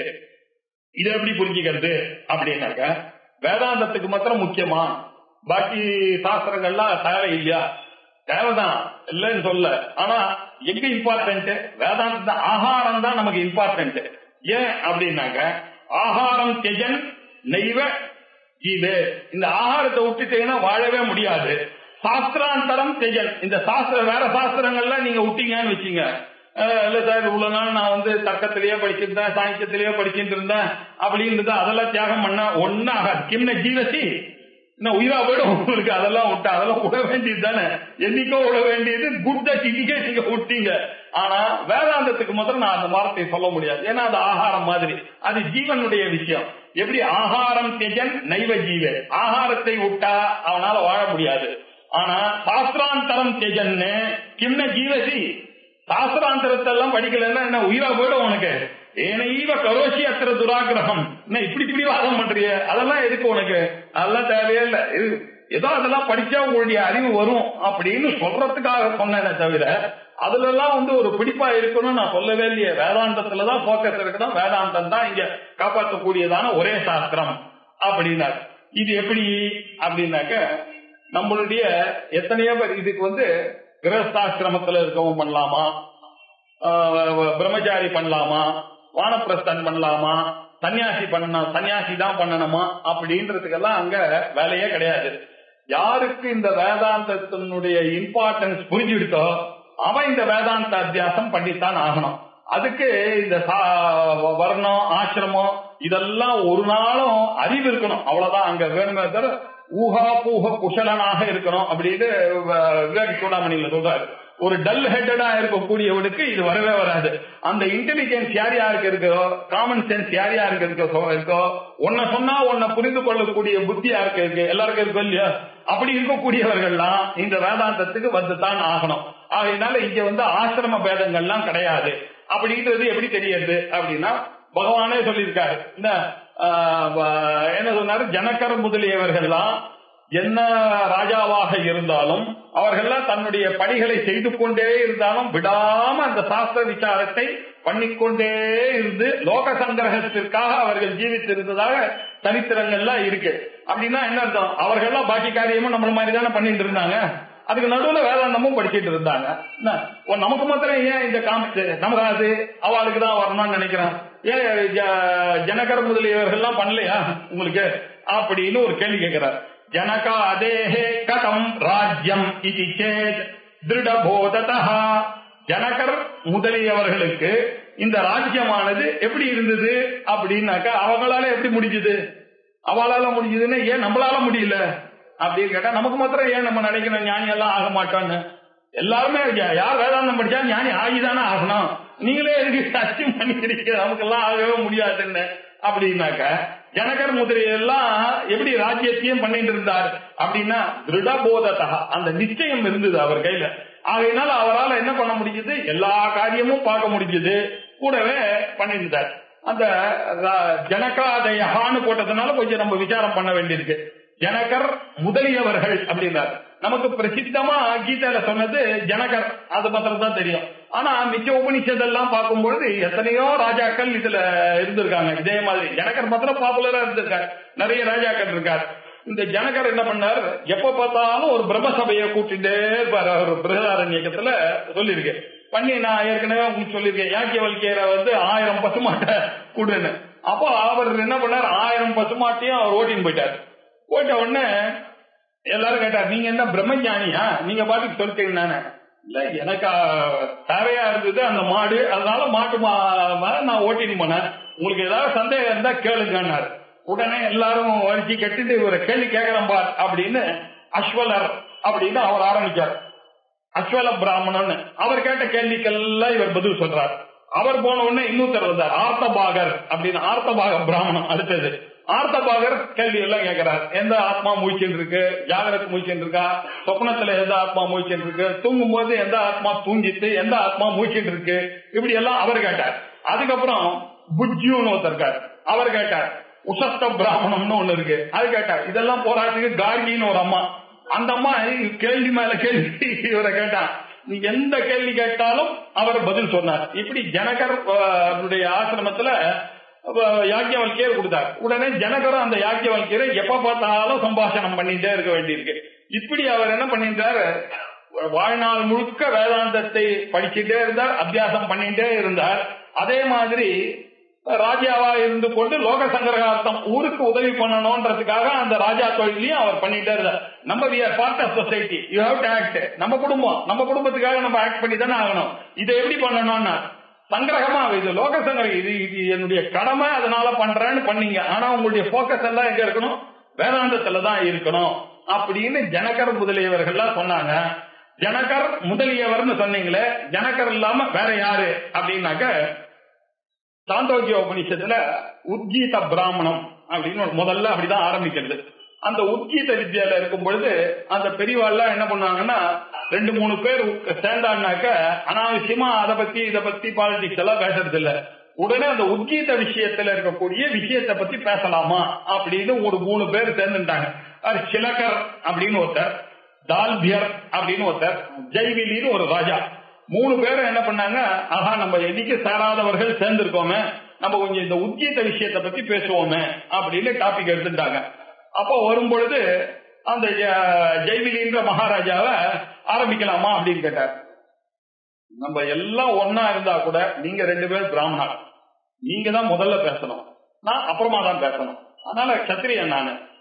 இதை எப்படி புரிஞ்சுக்கிறது அப்படின்னாக்க வேதாந்தத்துக்கு மாத்திரம் முக்கியமா பாக்கி சாஸ்திரங்கள்லாம் தேவை இல்லையா தேவைதான் இல்லைன்னு சொல்ல ஆனா எங்க இம்பார்ட்டன்ட் வேதாந்த ஆகாரம் தான் நமக்கு இம்பார்ட்டன்ட் ஏன் அப்படின்னாக்க ஆகாரம் தெஜன் நெய்வ ஜீவே இந்த ஆகாரத்தை விட்டுட்டீங்கன்னா வாழவே முடியாது சாஸ்திராந்தரம் தெஜன் இந்த சாஸ்திர வேற சாஸ்திரங்கள்லாம் நீங்க விட்டீங்கன்னு வச்சீங்க அஹ் இல்ல சார் இவ்வளவு நாள் நான் வந்து தர்க்கத்திலேயே படிச்சிருந்தேன் சாங்கியத்திலேயே படிச்சுட்டு இருந்தேன் அப்படின்றது அதெல்லாம் தியாகம் பண்ண ஒன்னு ஆகாது கிம்ன ஜீவசி இன்னும் உயிரா போயிடும் உங்களுக்கு அதெல்லாம் விட்டா அதெல்லாம் விட வேண்டியது தானே என்னைக்கோ விட வேண்டியது குட் தட் இதுக்கே நீங்க விட்டீங்க ஆனா வேதாந்தத்துக்கு மாத்திரம் நான் அந்த வார்த்தையை சொல்ல முடியாது ஏன்னா அது ஆகாரம் மாதிரி அது ஜீவனுடைய விஷயம் எப்படி ஆகாரம் தெஜன் நைவ ஜீவ ஆகாரத்தை விட்டா அவனால வாழ முடியாது ஆனா சாஸ்திராந்தரம் தெஜன்னு கிம்ன ஜீவசி சாஸ்திராந்தரத்தை எல்லாம் படிக்கலன்னா என்ன உயிரா போயிடும் உனக்கு ஏனைவ கரோஷி அத்திர துராகிரகம் என்ன இப்படி இப்படி வாதம் பண்றிய அதெல்லாம் எதுக்கு உனக்கு அதெல்லாம் தேவையே இல்ல இது ஏதோ அதெல்லாம் படிச்சா உங்களுடைய அறிவு வரும் அப்படின்னு சொல்றதுக்காக சொன்னேனே தவிர அதுல எல்லாம் வந்து ஒரு பிடிப்பா இருக்கணும்னு நான் சொல்லவே இல்லையே வேதாந்தத்துலதான் போக்கஸ் இருக்கணும் வேதாந்தம் தான் இங்க காப்பாற்றக்கூடியதான ஒரே சாஸ்திரம் அப்படின்னாரு இது எப்படி அப்படின்னாக்க நம்மளுடைய எத்தனையோ பேர் இதுக்கு வந்து கிரகஸ்தாசிரமத்துல இருக்கவும் பண்ணலாமா ஆஹ் பிரம்மச்சாரி பண்ணலாமா வானப்பிரஸ்தன் பண்ணலாமா சன்னியாசி பண்ண சன்னியாசி தான் பண்ணணுமா அப்படின்றதுக்கெல்லாம் அங்க வேலையே கிடையாது யாருக்கு இந்த வேதாந்தத்தினுடைய இம்பார்ட்டன்ஸ் புரிஞ்சுடுத்தோ அவன் இந்த வேதாந்த அத்தியாசம் பண்ணித்தான் ஆகணும் அதுக்கு இந்த சா- வர்ணம் ஆசிரமம் இதெல்லாம் ஒரு நாளும் அறிவு இருக்கணும் அவ்வளவுதான் அங்க வேணுமே தவிர ஊகா பூக குஷலனாக இருக்கணும் அப்படின்னு வ- விவேக் சூடாமணியில சொல்றாரு ஒரு டல் ஹெட்டடா இருக்கக்கூடியவனுக்கு இது வரவே வராது அந்த இன்டெலிஜென்ஸ் யார் யாருக்கு இருக்கோ காமன் சென்ஸ் யார் யாருக்கு இருக்கோ இருக்கோ ஒன்ன சொன்னா ஒன்ன புரிந்து கொள்ளக்கூடிய புத்தி யாருக்கு இருக்கு எல்லாருக்கும் இருக்கும் இல்லையா அப்படி இருக்கக்கூடியவர்கள்லாம் இந்த வேதாந்தத்துக்கு வந்துதான் ஆகணும் ஆகையினால இங்க வந்து ஆசிரம பேதங்கள்லாம் கிடையாது அப்படின்றது எப்படி தெரியுது அப்படின்னா பகவானே சொல்லியிருக்காரு என்ன ஆஹ், வ- என்ன சொன்னாரு ஜனகர் முதலியவர்கள்லாம் என்ன ராஜாவாக இருந்தாலும் அவர்கள்லாம் தன்னுடைய பணிகளை செய்து கொண்டே இருந்தாலும் விடாம அந்த சாஸ்திர விசாரத்தை பண்ணிக்கொண்டே இருந்து லோக சங்கிரகத்திற்காக அவர்கள் ஜீவித்திருந்ததாக சரித்திரங்கள்லாம் இருக்கு அப்படின்னா என்ன அர்த்தம் அவர்கள்லாம் பாக்கி காரியமும் நம்மள மாதிரி தானே பண்ணிட்டு இருந்தாங்க அதுக்கு நடுவுல வேதாந்தமும் படிச்சிட்டு இருந்தாங்க என்ன, ஓ, நமக்கு மாத்திரம் ஏன் இந்த காமிச்சு நமக்கு அது அவளுக்கு தான் வரணும்னு நினைக்கிறேன் ஏன் ஜ- ஜனகர் முதலியவர்கள்லாம் பண்ணலையா உங்களுக்கு அப்படின்னு ஒரு கேள்வி கேட்கிறார் ஜனகா அதேஹே கதம் ராஜ்யம் இது சேத் திருடபோததா ஜனகர் முதலியவர்களுக்கு இந்த ராஜ்யமானது எப்படி இருந்தது அப்படின்னாக்கா அவங்களால எப்படி முடிஞ்சது அவளால முடிஞ்சதுன்னு ஏன் நம்மளால முடியல அப்படின்னு கேட்டா நமக்கு மாத்திரம் ஏன் நம்ம நினைக்கணும் ஞானி எல்லாம் ஆக மாட்டோம்னு எல்லாருமே யா- யார் வேதாந்தம் படிச்சா ஞானி ஆகிதானே ஆகணும் நீங்களே எதுக்கு அச்சீவ் பண்ணிக்கிறீங்க நமக்கெல்லாம் ஆகவே முடியாதுன்னு அப்படின்னாக்க ஜனகர் முதலியெல்லாம் எப்படி ராஜ்யத்தையும் பண்ணிட்டு இருந்தார் அப்படின்னா திருடபோதத்தா அந்த நிச்சயம் இருந்தது அவர் கையில ஆகையினால அவரால் என்ன பண்ண முடிஞ்சது எல்லா காரியமும் பார்க்க முடிஞ்சது கூடவே பண்ணியிருந்தார் அந்த ர- ஜனகாதயகான்னு போட்டதுனால கொஞ்சம் நம்ம விசாரம் பண்ண வேண்டியிருக்கு ஜனகர் முதலியவர்கள் அப்படின்னார் நமக்கு பிரசித்தமா கீதையில சொன்னது ஜனகர் அது மாத்திரம் தான் தெரியும் ஆனா மிச்ச உபனிஷதெல்லாம் பார்க்கும்பொழுது எத்தனையோ ராஜாக்கள் இதுல இருந்திருக்காங்க இதே மாதிரி ஜனகர் மாத்திரம் பாப்புலரா இருந்திருக்காரு நிறைய ராஜாக்கள் இருக்கார் இந்த ஜனகர் என்ன பண்ணார் எப்ப பார்த்தாலும் ஒரு பிரம்மசபையை கூட்டிட்டே இருப்பாரு அவர் பிரகதாரண்யக்கத்துல சொல்லியிருக்கு பண்ணி நான் ஏற்கனவே உங்களுக்கு சொல்லியிருக்கேன் யாக்கிய வல்கியரை வந்து ஆயிரம் பசுமாட்டை கூடுன்னு அப்போ அவர் என்ன பண்ணார் ஆயிரம் பசுமாட்டையும் அவர் ஓட்டின்னு போயிட்டார் போயிட்ட உடனே எல்லாரும் கேட்டார் நீங்க என்ன பிரம்மஞானியா நீங்க பாட்டுக்கு சொல்லிட்டீங்க நானே இல்ல எனக்கு ஆஹ், தேவையா இருந்தது அந்த மாடு அதனால மாட்டு மா- மேல நான் ஓட்டின்னு போனேன் உங்களுக்கு ஏதாவது சந்தேகம் இருந்தா கேளுங்கன்னாரு உடனே எல்லாரும் வலிச்சு கட்டிட்டு இவரை கேள்வி கேட்கிறேன் பார் அப்படின்னு அஸ்வலர் அப்படின்னு அவர் ஆரம்பிச்சார் அஸ்வல பிராமணன் அவர் கேட்ட கேள்விக்கெல்லாம் இவர் பதில் சொல்றார் அவர் போன உடனே இன்னொருத்தர் வந்தார் ஆர்த்தபாகர் அப்படின்னு ஆர்த்தபாக பிராமணன் அடுத்தது ஆர்த்தபாகர் கேள்வி எல்லாம் கேட்கிறார் எந்த ஆத்மா மூச்சுன்னு இருக்கு ஜாகிரத் மூச்சுன்னு இருக்கா சொப்னத்துல எந்த ஆத்மா மூச்சுன்னு இருக்கு தூங்கும் போது எந்த ஆத்மா தூங்கிட்டு எந்த ஆத்மா மூச்சுன்னு இருக்கு இப்படி எல்லாம் அவர் கேட்டார் அதுக்கப்புறம் புஜ்ஜுன்னு ஒருத்தர் இருக்கார் அவர் கேட்டார் உசஸ்த பிராமணம்னு ஒண்ணு இருக்கு அது கேட்டார் இதெல்லாம் போராட்டத்துக்கு கார்கின்னு ஒரு அம்மா அந்த அம்மா கேள்வி மேல கேள்வி இவரை கேட்டான் நீ எந்த கேள்வி கேட்டாலும் அவர் பதில் சொன்னார் இப்படி ஜனகர் அஹ், அவருடைய ஆசிரமத்துல அஹ், யாக்கியவல்கியர் கொடுத்தார் உடனே ஜனகரும் அந்த யாக்கியவல்கியரை எப்ப பார்த்தாலும் சம்பாஷணம் பண்ணிட்டே இருக்க வேண்டியிருக்கு இப்படி அவர் என்ன பண்ணிட்டார் வாழ்நாள் முழுக்க வேதாந்தத்தை படிச்சுட்டே இருந்தார் அபியாசம் பண்ணிட்டே இருந்தார் அதே மாதிரி ராஜாவா இருந்து கொண்டு லோக சங்கிரகார்த்தம் ஊருக்கு உதவி பண்ணணும்ன்றதுக்காக அந்த ராஜா தொழிலையும் அவர் பண்ணிட்டே இருந்தார் நம்ம we are part of society you have to act நம்ம குடும்பம் நம்ம குடும்பத்துக்காக நம்ம ஆக்ட் பண்ணி தானே ஆகணும் இதை எப்படி பண்ணணும்னா சங்கிரகமா இது லோக சங்கிரகம் இது இது என்னுடைய கடமை அதனால பண்றேன்னு பண்ணீங்க ஆனா உங்களுடைய போக்கஸ் எல்லாம் எங்க இருக்கணும் வேதாந்தத்துல தான் இருக்கணும் அப்படின்னு ஜனகர் முதலியவர்கள்லாம் சொன்னாங்க ஜனகர் முதலியவர்னு சொன்னீங்களே ஜனகர் இல்லாம வேற யாரு அப்படின்னாக்க சாந்தோக்கிய உபநிஷத்துல உத்கீத பிராமணம் அப்படின்னு ஒரு முதல்ல அப்படிதான் ஆரம்பிக்கிறது அந்த உத்கீத வித்யால இருக்கும் பொழுது அந்த பெரியவாள்லாம் என்ன பண்ணுவாங்கன்னா ரெண்டு மூணு பேர் சேர்ந்தான்னாக்க அனாவசியமா அதை பத்தி இதை பத்தி பாலிடிக்ஸ் எல்லாம் பேசுறது இல்ல உடனே அந்த உத்கீத விஷயத்துல இருக்கக்கூடிய விஷயத்தை பத்தி பேசலாமா அப்படின்னு ஒரு மூணு பேர் சேர்ந்துட்டாங்க அது சிலக்கர் அப்படின்னு ஒருத்தர் தால்பியர் அப்படின்னு ஒருத்தர் ஜெய்விலின்னு ஒரு ராஜா மூணு பேரும் என்ன பண்ணாங்க ஆஹா நம்ம எதிக்கு சேராதவர்கள் சேர்ந்திருக்கோமே நம்ம கொஞ்சம் இந்த உத்கீத விஷயத்தை பத்தி பேசுவோமே அப்படின்னு டாபிக் எடுத்துட்டாங்க அப்போ வரும் பொழுது அந்த ஜ- ஜெய்விலின்ற மகாராஜாவை ஆரம்பிக்கலாமா அப்படின்னு கேட்டார் நம்ம எல்லாம் ஒன்னா இருந்தா கூட நீங்க ரெண்டு பேரும் பிராமணர் நீங்க தான் முதல்ல பேசணும் நான் அப்புறமா தான் பேசணும் அதனால சத்திரியன் நானு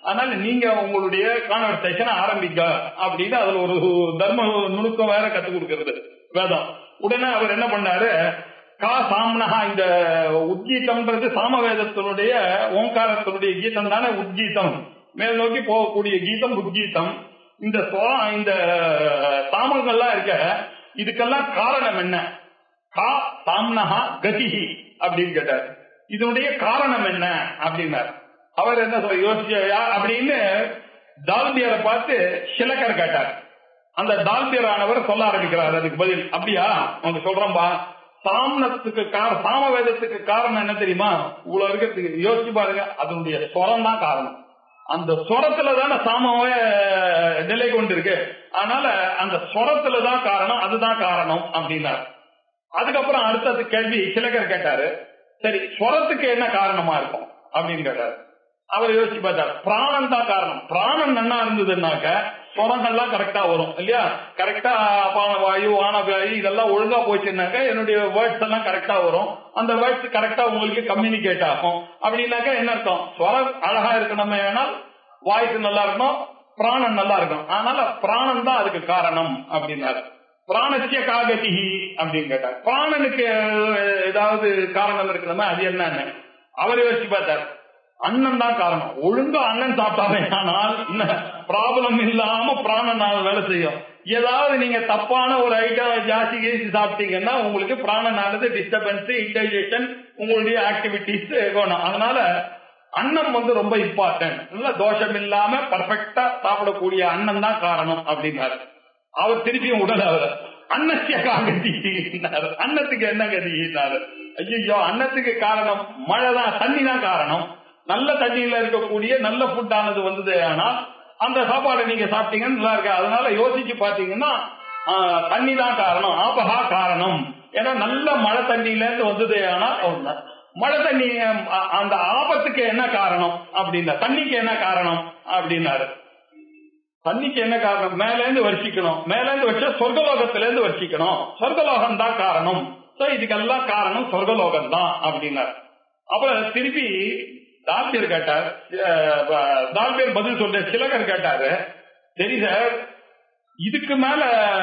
அதனால நீங்க உங்களுடைய கான்வர்சேஷன் ஆரம்பிக்க அப்படின்னு அதுல ஒரு தர்ம நுணுக்கம் வேற கத்து கொடுக்கிறது வேதம் உடனே அவர் என்ன பண்ணாரு கா சாம்னஹா இந்த உத்கீதம்ன்றது சாமவேதத்தினுடைய ஓங்காரத்தினுடைய கீதம் தானே உத்கீதம் மேல் நோக்கி போகக்கூடிய கீதம் உத்கீதம் இந்த சோ- இந்த சாமங்கள்லாம் இருக்க இதுக்கெல்லாம் காரணம் என்ன கா சாம்னஹா கதிஹி அப்படின்னு கேட்டார் இதனுடைய காரணம் என்ன அப்படின்னார் அவர் என்ன சொல்ல யோசிச்சா அப்படின்னு தால்பியரை பார்த்து சிலக்கர் கேட்டார் அந்த தால்பியர் ஆனவர் சொல்ல ஆரம்பிக்கிறார் அதுக்கு பதில் அப்படியா அவங்க சொல்றேன்பா சாமனத்துக்கு காரணம் சாமவேதத்துக்கு காரணம் என்ன தெரியுமா இவ்வளவு இருக்கிறதுக்கு யோசிச்சு பாருங்க அதனுடைய ஸ்வரம் தான் காரணம் அந்த ஸ்வரத்துல தானே சாமவே நிலை கொண்டு இருக்கு அதனால அந்த ஸ்வரத்துல தான் காரணம் அதுதான் காரணம் அப்படின்னார் அதுக்கப்புறம் அடுத்தது கேள்வி சிலகர் கேட்டாரு சரி ஸ்வரத்துக்கு என்ன காரணமா இருக்கும் அப்படின்னு கேட்டாரு அவர் யோசிச்சு பார்த்தாரு பிராணம் தான் காரணம் பிராணம் நன்னா இருந்ததுன்னாக்க ஸ்வரங்கள்லாம் கரெக்டா வரும் இல்லையா கரெக்டா அபான வாயு ஆனவாயு இதெல்லாம் ஒழுங்கா போச்சுன்னாக்க என்னுடைய வேர்ட்ஸ் எல்லாம் கரெக்டா வரும் அந்த வேர்ட்ஸ் கரெக்டா உங்களுக்கு கம்யூனிகேட் ஆகும் அப்படின்னாக்க என்ன அர்த்தம் ஸ்வரம் அழகா இருக்கணுமே ஆனால் வாய்ஸ் நல்லா இருக்கணும் பிராணம் நல்லா இருக்கணும் அதனால பிராணம் தான் அதுக்கு காரணம் அப்படின்னாரு பிராணத்திய காகதிஹி அப்படின்னு கேட்டார் பிராணனுக்கு அஹ், ஏதாவது காரணம் இருக்கணுமா அது என்னன்னு அவர் யோசிச்சு பார்த்தார் அண்ணன் தான் காரணம் ஒழுங்கா அண்ணன் சாப்பிட்டாவே ஆனால் ப்ராப்ளம் இல்லாம பிராணனால் வேலை செய்யும் ஏதாவது நீங்க தப்பான ஒரு ஐட்டம் ஜாஸ்தி கேசி சாப்பிட்டீங்கன்னா உங்களுக்கு பிராணனானது டிஸ்டர்பன்ஸ் இன்டைஜேஷன் உங்களுடைய ஆக்டிவிட்டிஸ் வேணும் அதனால அன்னம் வந்து ரொம்ப இம்பார்ட்டன்ட் நல்ல தோஷம் இல்லாம பர்ஃபெக்டா சாப்பிடக்கூடிய அன்னம் தான் காரணம் அப்படின்னாரு அவர் திருப்பியும் உடல் அவர் அன்னத்திய காகதி அன்னத்துக்கு என்ன கதினாரு ஐயோ அன்னத்துக்கு காரணம் மழை தான் தண்ணி தான் காரணம் நல்ல தண்ணியில இருக்கக்கூடிய நல்ல ஃபுட் ஆனது வந்தது ஆனால் அந்த சாப்பாடை நீங்க சாப்பிட்டீங்கன்னு நல்லா இருக்கு அதனால யோசிச்சு பாத்தீங்கன்னா ஆஹ், தண்ணி தான் காரணம் ஆபகா காரணம் ஏன்னா நல்ல மழை தண்ணியில இருந்து வந்தது ஆனால் அவ்வளவுதான். மழை தண்ணி அ- அந்த ஆபத்துக்கு என்ன காரணம் அப்படின்னா தண்ணிக்கு என்ன காரணம் அப்படின்னாரு தண்ணிக்கு என்ன காரணம் மேல இருந்து வர்ஷிக்கணும் மேல இருந்து வச்சா சொர்க்கலோகத்துல இருந்து வர்ஷிக்கணும் சொர்க்கலோகம் தான் காரணம் சோ இதுக்கெல்லாம் காரணம் சொர்க்கலோகம் தான் அப்படின்னார் அப்புறம் திருப்பி தால்பியர் கேட்டார் அஹ், தால்பியர் பதில் சொல்ற சிலகர் கேட்டாரு சரி சார் இதுக்கு மேல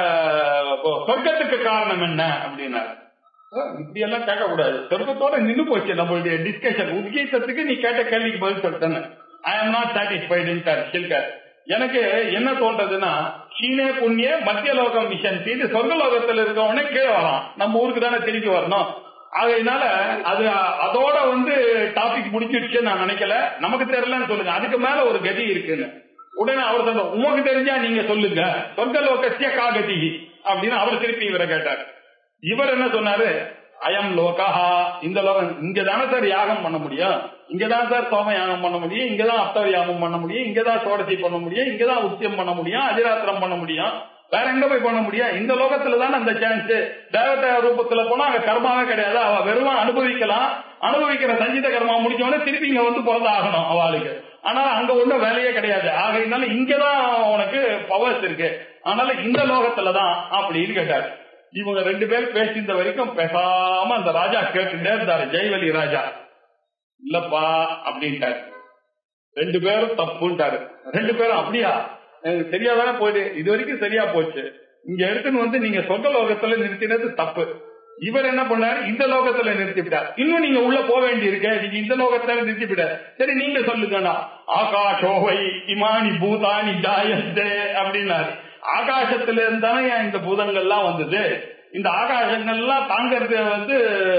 அஹ், சொர்க்கத்துக்கு காரணம் என்ன அப்படின்னாரு இப்படி எல்லாம் கேட்க கூடாது சொர்க்கத்தோட நின்னு போச்சு நம்மளுடைய டிஸ்கஷன் உத்கீதத்துக்கு நீ கேட்ட கேள்விக்கு பதில் சொல்லிட்டேன்னு ஐ எம் நாட் சாட்டிஸ்பைடுன்ட்டார் சில்கர் எனக்கு என்ன தோன்றதுன்னா சீனே புண்ணிய மத்திய லோகம் மிஷன் இது சொர்க்க லோகத்துல இருக்கவனே கீழே வரான் நம்ம ஊருக்கு தானே திருப்பி வரணும் ஆகையினால அது அதோட வந்து டாபிக் முடிஞ்சிடுச்சுன்னு நான் நினைக்கல நமக்கு தெரியலன்னு சொல்லுங்க அதுக்கு மேல ஒரு கதி இருக்குன்னு உடனே அவர் சொல்ற உமக்கு தெரிஞ்சா நீங்க சொல்லுங்க சொர்க்க லோகசிய காகதி அப்படின்னு அவர் திருப்பி இவரை கேட்டார் இவர் என்ன சொன்னாரு அயம் லோகஹா இந்த லோகம் இங்கதானே சார் யாகம் பண்ண முடியும் இங்கதான் சார் சோம யாகம் பண்ண முடியும் இங்கதான் அப்தவ யாகம் பண்ண முடியும் இங்கதான் சோடசி பண்ண முடியும் இங்கதான் உத்தியம் பண்ண முடியும் அதிராத்திரம் பண்ண முடியும் வேற எங்க போய் பண்ண முடியும் இந்த லோகத்துல தானே அந்த சான்ஸ் தேவத ரூபத்துல போனா அங்க கர்மாவே கிடையாது அவ வெறும் அனுபவிக்கலாம் அனுபவிக்கிற சஞ்சித கர்மா முடிஞ்சவொடனே திருப்பி இங்க வந்து பிறந்த ஆகணும் அவளுக்கு ஆனா அங்க ஒண்ணும் வேலையே கிடையாது ஆகையினால இங்கதான் உனக்கு பவர்ஸ் இருக்கு அதனால இந்த லோகத்துலதான் அப்படின்னு கேட்டாரு இவங்க ரெண்டு பேரும் பேசியிருந்த வரைக்கும் பேசாம அந்த ராஜா கேட்டுட்டே இருந்தாரு ஜெயவலி ராஜா இல்லப்பா அப்படின்ட்டாரு ரெண்டு பேரும் தப்புன்ட்டாரு ரெண்டு பேரும் அப்படியா எனக்கு சரியா தானே போயிடு இது வரைக்கும் சரியா போச்சு இங்க எடுத்துன்னு வந்து நீங்க சொந்த லோகத்துல நிறுத்தினது தப்பு இவர் என்ன பண்ணாரு இந்த லோகத்துல நிறுத்திவிட்டார் இன்னும் நீங்க உள்ள போக வேண்டி இருக்க நீங்க இந்த லோகத்துல நிறுத்திவிட்டார் சரி நீங்க சொல்லுங்கண்ணா ஆகாஷோவை இமானி பூதானி ஜாயந்தே அப்படின்னாரு ஆகாசத்துல இருந்தானே இந்த பூதங்கள்லாம் வந்தது இந்த ஆகாசங்கள்லாம் தாங்கிறது வந்து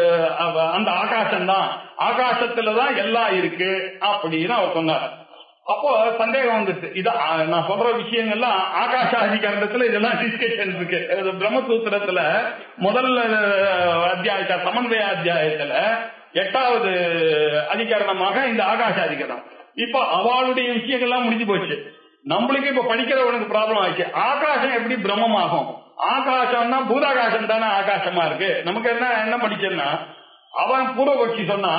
அவ- அந்த ஆகாசம் தான் ஆகாசத்துலதான் எல்லாம் இருக்கு அப்படின்னு அவர் சொன்னார் அப்போ சந்தேகம் வந்துச்சு இது ஆ, நான் சொல்ற விஷயங்கள்லாம் ஆகாச அதிகாரத்துல இதெல்லாம் டிஸ்கஷன் இருக்கு அது பிரம்மசூத்திரத்துல முதல்ல அஹ், அத்தியாயத்த சமன்வய அத்தியாயத்துல எட்டாவது அதிகரணமாக இந்த ஆகாச அதிகரணம் இப்ப அவளுடைய விஷயங்கள்லாம் முடிஞ்சு போச்சு நம்மளுக்கு இப்ப படிக்கிறவனுக்கு ப்ராப்ளம் ஆச்சு ஆகாசம் எப்படி பிரம்மமாகும் ஆகாசம்னா பூதாகாசம் தானே ஆகாசமா இருக்கு நமக்கு என்ன என்ன படிச்சேன்னா அவன் பூர்வபக்ஷி சொன்னா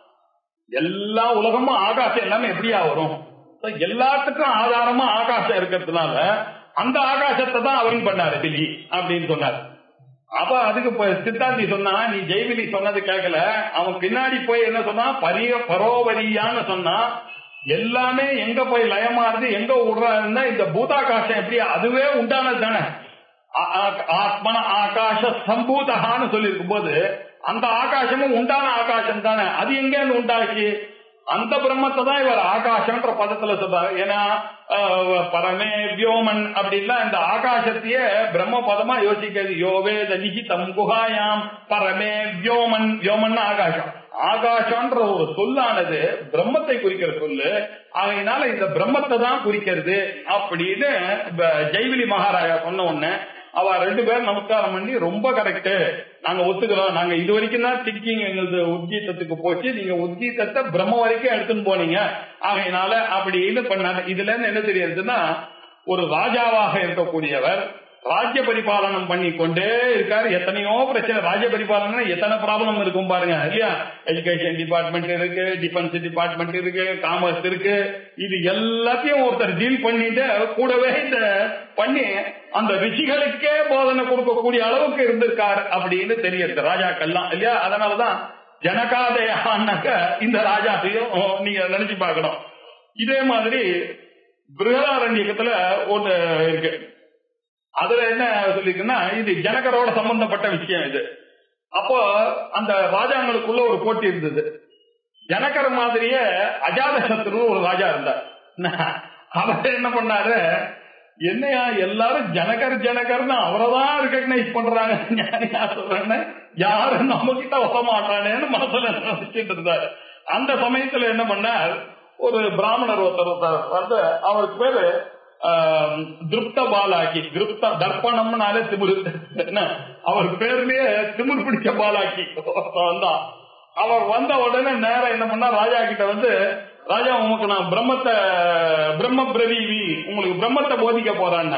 எல்லா உலகமும் ஆகாசம் எல்லாமே எப்படியா வரும் So, எல்லாத்துக்கும் ஆதாரமா ஆகாசம் இருக்கிறதுனால அந்த ஆகாசத்தை தான் அவன் பண்ணாரு டெல்லி அப்படின்னு சொன்னார் அப்ப அதுக்கு இப்ப சித்தாந்தி சொன்னா நீ ஜெய்விலி சொன்னது கேட்கல அவன் பின்னாடி போய் என்ன சொன்னா பரிய பரோவரியான்னு சொன்னா எல்லாமே எங்க போய் லயமாறுது எங்க விடுறாருன்னா இந்த பூதாகாசம் எப்படி அதுவே உண்டானது தானே ஆ- ஆ- ஆத்மன ஆகாச சம்பூதகான்னு சொல்லியிருக்கும் போது அந்த ஆகாசமும் உண்டான ஆகாசம் தானே அது எங்க இருந்து உண்டாச்சு அந்த பிரம்மத்தை தான் இவர் ஆகாசம்ன்ற பதத்துல சொல்றாரு ஏன்னா ஆஹ், பரமே வியோமன் அப்படின்னா இந்த ஆகாசத்தையே பிரம்ம பதமா யோசிக்கிறது யோவே தனிகிதம் குஹாயாம் பரமே வியோமன் வியோமன் ஆகாசம் ஆகாசம்ன்ற ஒரு சொல்லானது பிரம்மத்தை குறிக்கிற சொல்லு ஆகையினால இந்த பிரம்மத்தை தான் குறிக்கிறது அப்படின்னு இப்ப ஜெய்விலி மகாராஜா சொன்ன உடனே அவ ரெண்டு பேரும் நமஸ்காரம் பண்ணி ரொம்ப கரெக்ட் நாங்க ஒத்துக்கிறோம் நாங்க இது வரைக்கும் தான் திங்கிங் எங்களது உத்கீதத்துக்கு போச்சு நீங்க உத்கீதத்தை பிரம்ம வரைக்கும் எடுத்துன்னு போனீங்க ஆகையினால அப்படின்னு பண்ணாங்க இதுல இருந்து என்ன தெரியுதுன்னா ஒரு ராஜாவாக இருக்கக்கூடியவர் ராஜ்ய பரிபாலனம் பண்ணி கொண்டே இருக்காரு எத்தனையோ பிரச்சனை ராஜ்ய பரிபாலனம் எத்தனை ப்ராப்ளம் இருக்கும் பாருங்க இல்லையா எஜுகேஷன் டிபார்ட்மெண்ட் இருக்கு டிஃபென்ஸ் டிபார்ட்மெண்ட் இருக்கு காமர்ஸ் இருக்கு இது எல்லாத்தையும் ஒருத்தர் டீல் பண்ணிட்டு கூடவே இந்த பண்ணி அந்த ரிஷிகளுக்கே போதனை கொடுக்கக்கூடிய அளவுக்கு இருந்திருக்காரு அப்படின்னு தெரியுது ராஜாக்கள்லாம் இல்லையா அதனாலதான் ஜனகாதயான்னாக்க இந்த ராஜாவையும் நீங்க நினைச்சு பார்க்கணும் இதே மாதிரி பிருகதாரண்யத்துல ஒண்ணு இருக்கு அதுல என்ன சொல்லிருக்குன்னா இது ஜனகரோட சம்பந்தப்பட்ட விஷயம் இது அப்போ அந்த ராஜாங்களுக்குள்ள ஒரு போட்டி இருந்தது ஜனகர் மாதிரியே அஜாத சத்ரு ஒரு ராஜா இருந்தார் அவர் என்ன பண்ணாரு என்னையா எல்லாரும் ஜனகர் ஜனகர்னு அவரதான் ரெகக்னைஸ் பண்றாங்க ஞானியா சொல்றேன்னு யாரும் நம்ம கிட்ட வர மாட்டானேன்னு மனசுல நினைச்சிட்டு இருந்தாரு அந்த சமயத்துல என்ன பண்ணார் ஒரு பிராமணர் ஒருத்தர் ஒருத்தர் வந்து அவருக்கு பேரு ஆஹ், திருப்த பாலாக்கி திருப்த தர்ப்பணம்னாலே திமிரு என்ன அவர் பேர்லயே திமிர் பிடிச்ச பாலாக்கி ஒருத்தன் வந்தான் அவர் வந்த உடனே நேரம் என்ன பண்ணா ராஜா கிட்ட வந்து ராஜா உமக்கு நான் பிரம்மத்தை பிரம்ம பிரவீவி உங்களுக்கு பிரம்மத்தை போதிக்க போறான்னு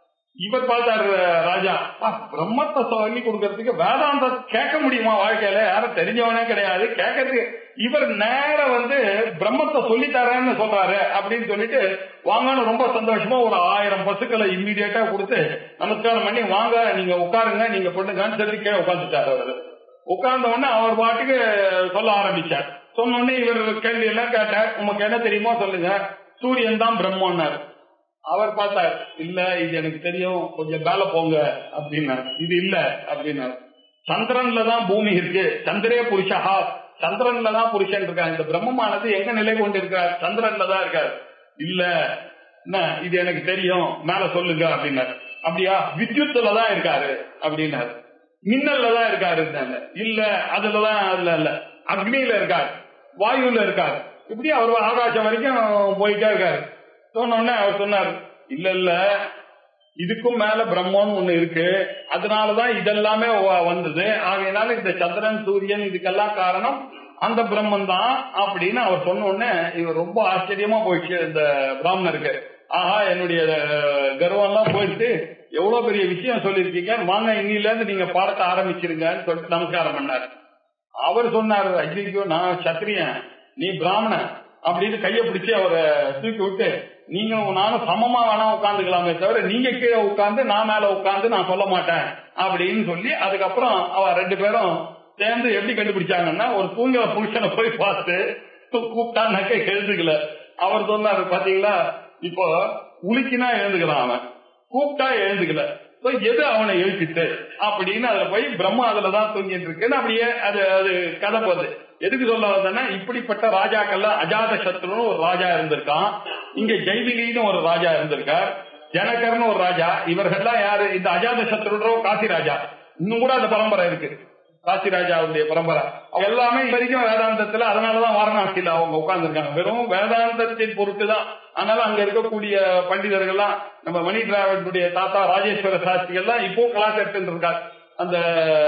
இவர் பார்த்தாரு ராஜா "அப்பா, பிரம்மத்தை சொல்லி கொடுக்கறதுக்கு வேதாந்தம் கேட்க முடியுமா வாழ்க்கையில யாரும் தெரிஞ்சவனே கிடையாது கேட்கறதுக்கு இவர் நேர வந்து பிரம்மத்தை சொல்லி தரேன்னு சொல்றாரு அப்படின்னு சொல்லிட்டு வாங்கன்னு ரொம்ப சந்தோஷமா ஒரு ஆயிரம் பசுக்களை இம்மிடியட்டா கொடுத்து நமஸ்காரம் பண்ணி வாங்க நீங்க உட்காருங்க நீங்க பண்ணுங்கன்னு சொல்லி கீழே உட்காந்துட்டாரு அவரு உட்கார்ந்த உடனே அவர் பாட்டுக்கு சொல்ல ஆரம்பிச்சார் சொன்ன உடனே இவர் கேள்வி எல்லாம் கேட்டார் உமக்கு என்ன தெரியுமோ சொல்லுங்க சூரியன் தான் பிரம்மன்னார் அவர் பார்த்தார் இல்ல இது எனக்கு தெரியும் கொஞ்சம் மேல போங்க அப்படின்னார் இது இல்ல அப்படின்னார் சந்திரன்ல தான் பூமி இருக்கு சந்திரே புருஷா சந்திரன்ல தான் புருஷன் இருக்கார் இந்த பிரம்மமானது எங்க நிலை கொண்டு இருக்கார் சந்திரன்ல தான் இருக்கார் இல்ல என்ன இது எனக்கு தெரியும் மேல சொல்லுங்க அப்படின்னார் அப்படியா வித்யுத்துல தான் இருக்காரு அப்படின்னாரு மின்னல்ல தான் இருக்காரு இல்ல அதுலதான் அதுல இல்ல அக்னியில இருக்காரு வாயுல இருக்காரு இப்படி அவர் ஆகாசம் வரைக்கும் போயிட்டே இருக்காரு சொன்ன உடனே அவர் சொன்னார் இல்ல இல்ல இதுக்கும் மேல பிரம்மன்னு ஒண்ணு இருக்கு அதனாலதான் இதெல்லாமே வ- வந்தது ஆகையினால இந்த சந்திரன் சூரியன் இதுக்கெல்லாம் காரணம் அந்த பிரம்மன் தான் அப்படின்னு அவர் சொன்ன உடனே இவர் ரொம்ப ஆச்சரியமா போயிடுச்சு இந்த பிராமணருக்கு ஆஹா என்னுடைய அஹ், கர்வம் எல்லாம் போயிட்டு எவ்வளவு பெரிய விஷயம் சொல்லியிருக்கீங்க வாங்க இன்னில இருந்து நீங்க பாடத்தை ஆரம்பிச்சிருங்கன்னு சொல்லிட்டு நமஸ்காரம் பண்ணார் அவர் சொன்னார் ஐயோ நான் சத்திரியன் நீ பிராமணன் அப்படின்னு கைய பிடிச்சு அவரை தூக்கி விட்டு நீங்க நானும் சமமா வேணா உட்காந்துக்கலாமே தவிர நீங்க கீழே உட்கார்ந்து நான் மேல உட்கார்ந்து நான் சொல்ல மாட்டேன் அப்படின்னு சொல்லி அதுக்கப்புறம் அவ ரெண்டு பேரும் சேர்ந்து எப்படி கண்டுபிடிச்சாங்கன்னா ஒரு தூங்குற புருஷனை போய் பார்த்து தூ- கூப்பிட்டான்னாக்க எழுதுக்கல அவர் சொன்னாரு பாத்தீங்களா இப்போ உலுக்கினா எழுந்துக்கிறான் அவன் கூப்பிட்டா எழுந்துக்கல So, எது அவனை எழுப்பிட்டு அப்படின்னு அதுல போய் பிரம்மா அதுலதான் தூங்கிட்டு இருக்குன்னு அப்படியே அது அது கதை போகுது எதுக்கு சொல்ல வந்தேன்னா இப்படிப்பட்ட ராஜாக்கள்ல அஜாத சத்ருன்னு ஒரு ராஜா இருந்திருக்கான் இங்க ஜெய்விலின்னு ஒரு ராஜா இருந்திருக்கார் ஜனகர்னு ஒரு ராஜா இவர்கள்லாம் யாரு இந்த அஜாத சத்ருன்ற காசி ராஜா இன்னும் கூட அந்த பரம்பரை இருக்கு காசி ராஜாவுடைய பரம்பரை அவங்க எல்லாமே இது வரைக்கும் வேதாந்தத்துல அதனாலதான் வாரணாசியில அவங்க உட்கார்ந்துருக்காங்க வெறும் வேதாந்தத்தின் பொருட்டு தான் அதனால அங்க இருக்கக்கூடிய பண்டிதர்கள்லாம் நம்ம மணி டிராவிடுடைய தாத்தா ராஜேஸ்வர சாஸ்திரிகள்லாம் இப்போ கிளாஸ் எடுத்துட்டு இருக்காங்க அந்த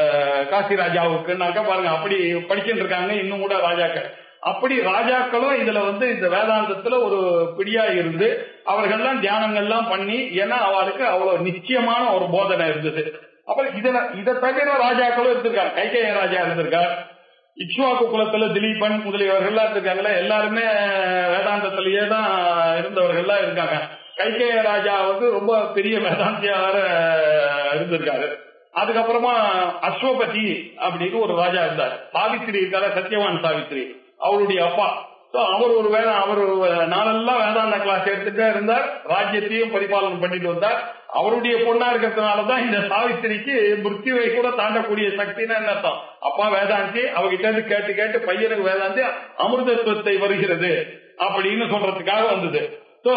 காசி ராஜாவுக்குன்னாக்க பாருங்க அப்படி படிச்சுட்டு இருக்காங்க இன்னும் கூட ராஜாக்கள் அப்படி ராஜாக்களும் இதுல வந்து இந்த வேதாந்தத்துல ஒரு பிடியா இருந்து அவர்கள்லாம் தியானங்கள்லாம் பண்ணி ஏன்னா அவளுக்கு அவ்வளவு நிச்சயமான ஒரு போதனை இருந்தது அப்புறம் இதுல இதை தவிர ராஜாக்களும் இருந்திருக்காங்க கைகேய ராஜா இருந்திருக்கார் இக்ஷ்வாக்கு குலத்துல திலீபன் முதலியவர்கள்லாம் இருந்திருக்காங்களே எல்லாருமே வேதாந்தத்திலேயே தான் இருந்தவர்கள்லாம் இருக்காங்க கைகேய ராஜா வந்து ரொம்ப பெரிய வேதாந்தியார இருந்திருக்காரு அதுக்கப்புறமா அஸ்வபதி அப்படின்னு ஒரு ராஜா இருந்தார் சாவித்திரி இருக்கார சத்யவான் சாவித்திரி அவருடைய அப்பா So, அவர் ஒரு வேலை அவர் ஒரு நாளெல்லாம் வேதாந்த கிளாஸ் எடுத்துட்டே இருந்தார் ராஜ்யத்தையும் பரிபாலனம் பண்ணிட்டு வந்தார் அவருடைய பொண்ணா இருக்கிறதுனாலதான் இந்த சாவித்திரிக்கு மிருத்யுவை கூட தாண்டக்கூடிய சக்தின்னு என்ன அர்த்தம் அப்பா வேதாந்தி அவகிட்ட இருந்து கேட்டு கேட்டு பையனுக்கு வேதாந்தி அமிர்தத்துவத்தை வருகிறது அப்படின்னு சொல்றதுக்காக வந்தது சோ